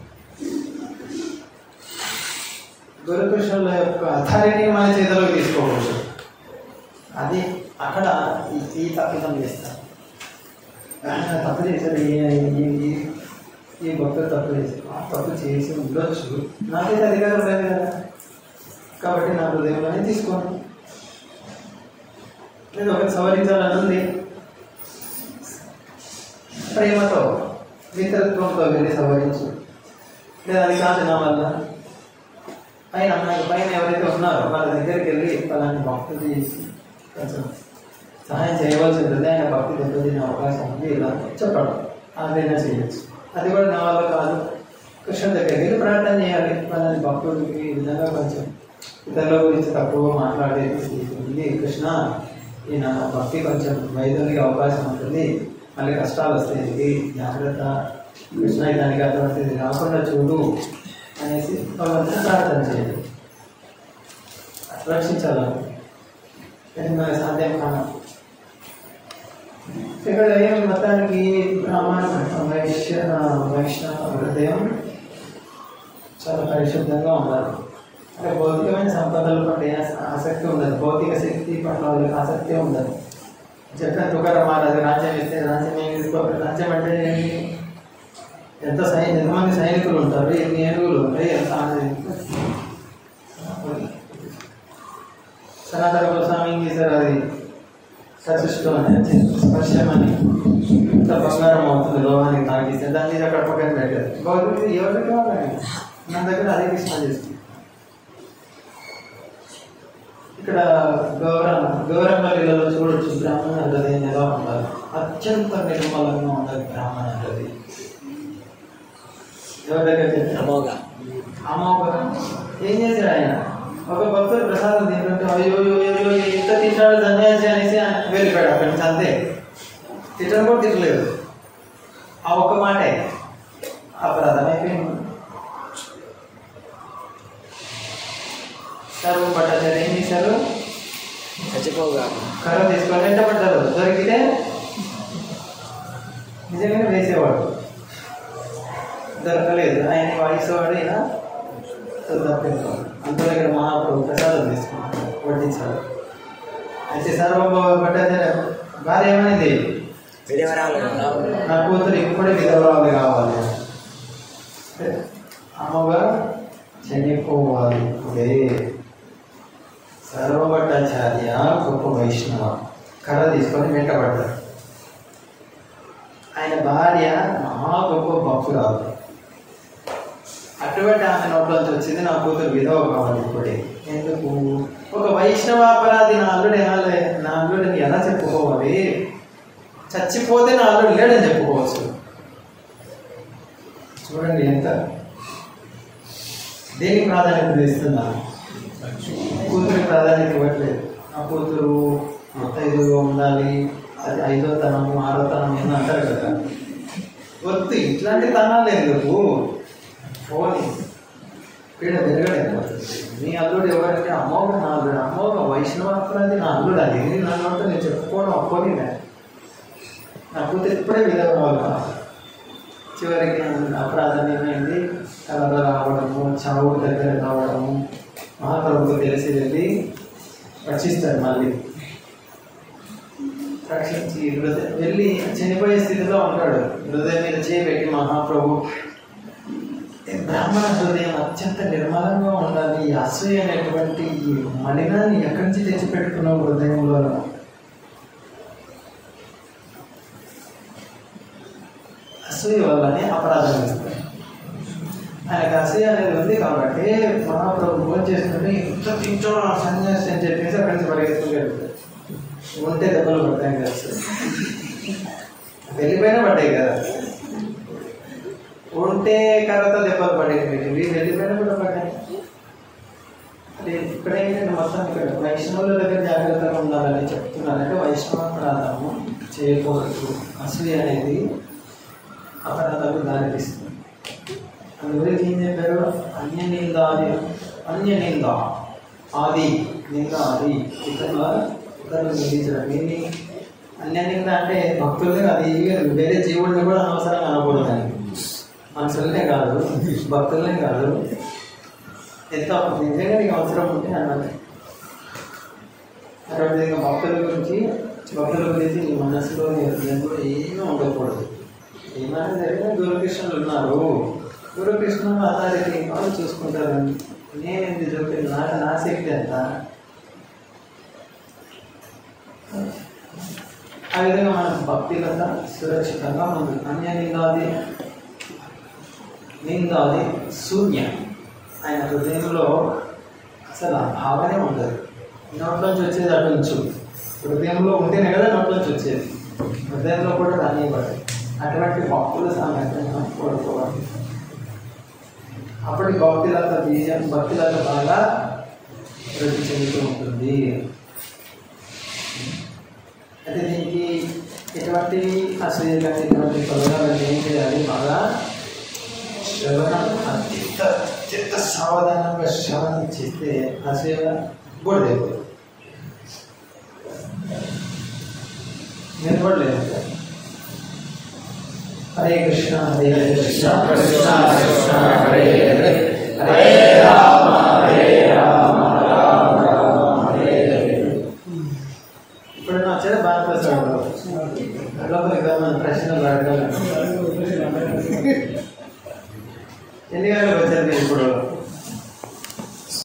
దూరదృష్టంలో యొక్క అథారిటీని మన చేతిలో తీసుకోకూడదు అది అక్కడ ఈ- ఈ తప్పిదం చేస్తారు ఆయన తప్పు చేశారు ఈ- ఈ- ఈ- ఈ భక్తులు తప్పు చేశారు ఆ తప్పు చేసి ఉండొచ్చు నాకైతే అధికారం లేదు కదా కాబట్టి నా హృదయంలోనే తీసుకోండి నేను ఒకటి సవరించాలని ఉంది ప్రేమతో మిత్రత్వంతో వెళ్ళి సవరించు లేదా అది కాదు నా వల్ల పైన నాకు పైన ఎవరైతే ఉన్నారో వాళ్ళ దగ్గరికి వెళ్ళి వాళ్ళని భక్తి చేసి కొంచెం సహాయం చేయవలసి ఉంటుంది ఆయన భక్తి దెబ్బతినే అవకాశం ఉంది ఇలా చెప్పడం అదైనా చేయొచ్చు అది కూడా నా వల్ల కాదు కృష్ణ దగ్గరికి వెళ్ళి ప్రార్థన చేయాలి వాళ్ళని భక్తుడికి ఈ విధంగా కొంచెం ఇతరుల గురించి తక్కువ మాట్లాడేది ఉంది కృష్ణ ఈ నా భక్తి కొంచెం వైద్యులకి అవకాశం ఉంటుంది మళ్ళీ కష్టాలు వస్తాయి ఇది జాగ్రత్త కృష్ణ దానికి అటువంటిది రాకుండా చూడు అనేసి భగవంతుని ప్రార్థన చేయాలి రక్షించాలని ఇది మనకి సాధ్యం కాదు ఇక్కడ ఏం మొత్తానికి బ్రాహ్మణ వైశ్య వైష్ణవ హృదయం చాలా పరిశుద్ధంగా ఉండాలి అంటే భౌతికమైన సంపదల పట్ల ఏ ఆసక్తి ఉండదు భౌతిక శక్తి పట్ల వాళ్ళకి ఆసక్తి ఉండదు చెప్పిన తుకారం అది రాజ్యం ఇస్తే రాజ్యం ఏమి తీసుకోవాలి రాజ్యం అంటే ఏంటి? ఎంత సైన్ ఎంతమంది సైనికులు ఉంటారు ఎన్ని ఏనుగులు ఉంటాయి ఎంత ఆనందం సనాతన గోస్వామి ఏం చేశారు అది సశిష్టం అని స్పర్శమని ఇంత బంగారం అవుతుంది లోహానికి తాగిస్తే దాన్ని తీసి అక్కడ పక్కన పెట్టారు భగవద్గీత ఎవరికి కావాలి మన దగ్గర అదే కృష్ణ చేస్తుంది ఇక్కడ గౌరవ గౌరవల్లిలో చూడొచ్చు బ్రాహ్మణ హృదయం ఎలా ఉండాలి అత్యంత నిర్మలంగా ఉండాలి బ్రాహ్మణ హృదయం ఎవరి దగ్గర చెప్పారు అమోఘ అమోఘ ఏం చేశాడు ఆయన ఒక భక్తుడు ప్రసాదం తింటుంటే అయ్యో అయ్యో, అయ్యో అయ్యో, ఎంత తింటాడు సన్యాసి అనేసి ఆయన వెళ్ళిపోయాడు అక్కడి నుంచి అంతే తిట్టడం కూడా తిట్టలేదు ఆ ఒక్క మాటే అపరాధం అయిపోయింది సర్వ పట్టాచారు ఏం చేశారు చచ్చిపోగా కర్ర తీసుకొని వెంట పడ్డారు దొరికితే నిజంగానే వేసేవాడు దొరకలేదు ఆయన వాయిసేవాడు ఈయన తప్పింది అంత దగ్గర మహాప్రభు ప్రసాదం తీసుకున్నాడు వడ్డించాడు అయితే సర్వభౌమ భట్టాచార్య భార్య ఏమనేది విడవరాలు నా కూతురు ఇప్పుడే విధవరాలు కావాలి అమ్మగా చనిపోవాలి ఇప్పుడే సర్వభట్టాచార్య గొప్ప వైష్ణవ కర్ర తీసుకొని వెంటబడ్డాడు ఆయన భార్య మహా గొప్ప భక్తురాలు అటువంటి ఆమె నోట్లోంచి వచ్చింది నా కూతురు విధవ కావాలి ఇప్పుడే ఎందుకు ఒక వైష్ణవాపరాధి నా అల్లుడు ఎలా నా అల్లుడిని ఎలా చెప్పుకోవాలి చచ్చిపోతే నా అల్లుడు లేడని చెప్పుకోవచ్చు చూడండి ఎంత దేనికి ప్రాధాన్యత ఇస్తున్నా కూతురికి ప్రాధాన్యత ఇవ్వట్లేదు ఆ కూతురు ముత్తైదుగా ఉండాలి అది ఐదో తనము ఆరో తనము అని అంటారు కదా వద్దు ఇట్లాంటి తనాలు ఎందుకు ఫోన్ పీడ పెరగలేకపోతుంది నీ అల్లుడు ఎవరంటే అమ్మోగ నా అల్లుడు అమ్మోగ వైష్ణవాత్రాది నా అల్లుడు అది ఇది నా నోట నేను చెప్పుకోవడం అప్పని నా కూతురు ఇప్పుడే విధవరాలు చివరికి అపరాధం ఏమైంది కలర రావడము చావు దగ్గర రావడము మహాప్రభుకు తెలిసి వెళ్ళి రక్షిస్తాడు మళ్ళీ రక్షించి హృదయ వెళ్ళి చనిపోయే స్థితిలో ఉంటాడు హృదయం మీద చేయబెట్టి మహాప్రభు ఈ బ్రాహ్మణ హృదయం అత్యంత నిర్మలంగా ఉండాలి ఈ అసూయ అనేటువంటి ఈ మలినాన్ని ఎక్కడి నుంచి తెచ్చిపెట్టుకున్నావు హృదయంలో అసూయ వల్లనే అపరాధం చేస్తాడు ఆయనకు అసూయ అనేది ఉంది కాబట్టి మహాప్రభు ఫోన్ చేసుకుంటే ఇంత తింటో సన్యాసి అని చెప్పేసి అక్కడి నుంచి పరిగెత్తుకు వెళ్తాడు ఉంటే దెబ్బలు పడతాయి కదా సార్ వెళ్ళిపోయినా పడ్డాయి కదా ఉంటే కర్రతో దెబ్బలు పడేది వీళ్ళు వెళ్ళిపోయినా కూడా పడ్డాయి అదే ఇక్కడ ఏంటంటే మొత్తం ఇక్కడ వైష్ణవుల దగ్గర జాగ్రత్తగా ఉండాలని చెప్తున్నారంటే వైష్ణవ అపరాధము చేయకూడదు అసూయ అనేది అపరాధాలకు దారితీస్తుంది అందు గురించి ఏం చెప్పారు అన్య నింద అది అన్య నింద ఆది నింద ఆది ఇతరుల ఇతరులు నిందించడం ఏంటి అన్య నింద అంటే భక్తులే అది వేరే జీవుడిని కూడా అనవసరంగా అనకూడదని మనుషులనే కాదు భక్తులనే కాదు ఎంత నిజంగా నీకు అవసరం ఉంటే అన్నది అదేవిధంగా భక్తుల గురించి భక్తుల గురించి నీ మనసులో నీ హృదయంలో ఏమీ ఉండకూడదు ఏమైనా జరిగినా గురుకృష్ణులు ఉన్నారు గురుకృష్ణులు అథారిటీ వాళ్ళు చూసుకుంటారండి నేనేంది చూపింది నా నా శక్తి ఎంత ఆ విధంగా మన భక్తిగత సురక్షితంగా ఉంది అన్య నిందాది నిందాది శూన్య ఆయన హృదయంలో అసలు ఆ భావనే ఉండదు నోట్లోంచి వచ్చేది అటు ఉంచు హృదయంలో ఉంటేనే కదా నోట్లోంచి వచ్చేది హృదయంలో కూడా రానివ్వదు అటువంటి భక్తుల సామర్థ్యంగా కోరుకోవాలి అప్పటి భక్తులత బీజం భక్తులత బాగా వృద్ధి చెందుతూ ఉంటుంది అయితే దీనికి ఎటువంటి అసూయ కానీ ఎటువంటి పదవులు ఏం చేయాలి బాగా శ్రవణం అత్యంత అత్యంత సావధానంగా శ్రవణం చేస్తే అసూయ బోర్డైపోతుంది నేను కూడా లేదు హరే కృష్ణ హరే కృష్ణ కృష్ణ కృష్ణ హరే హరే హరే రామ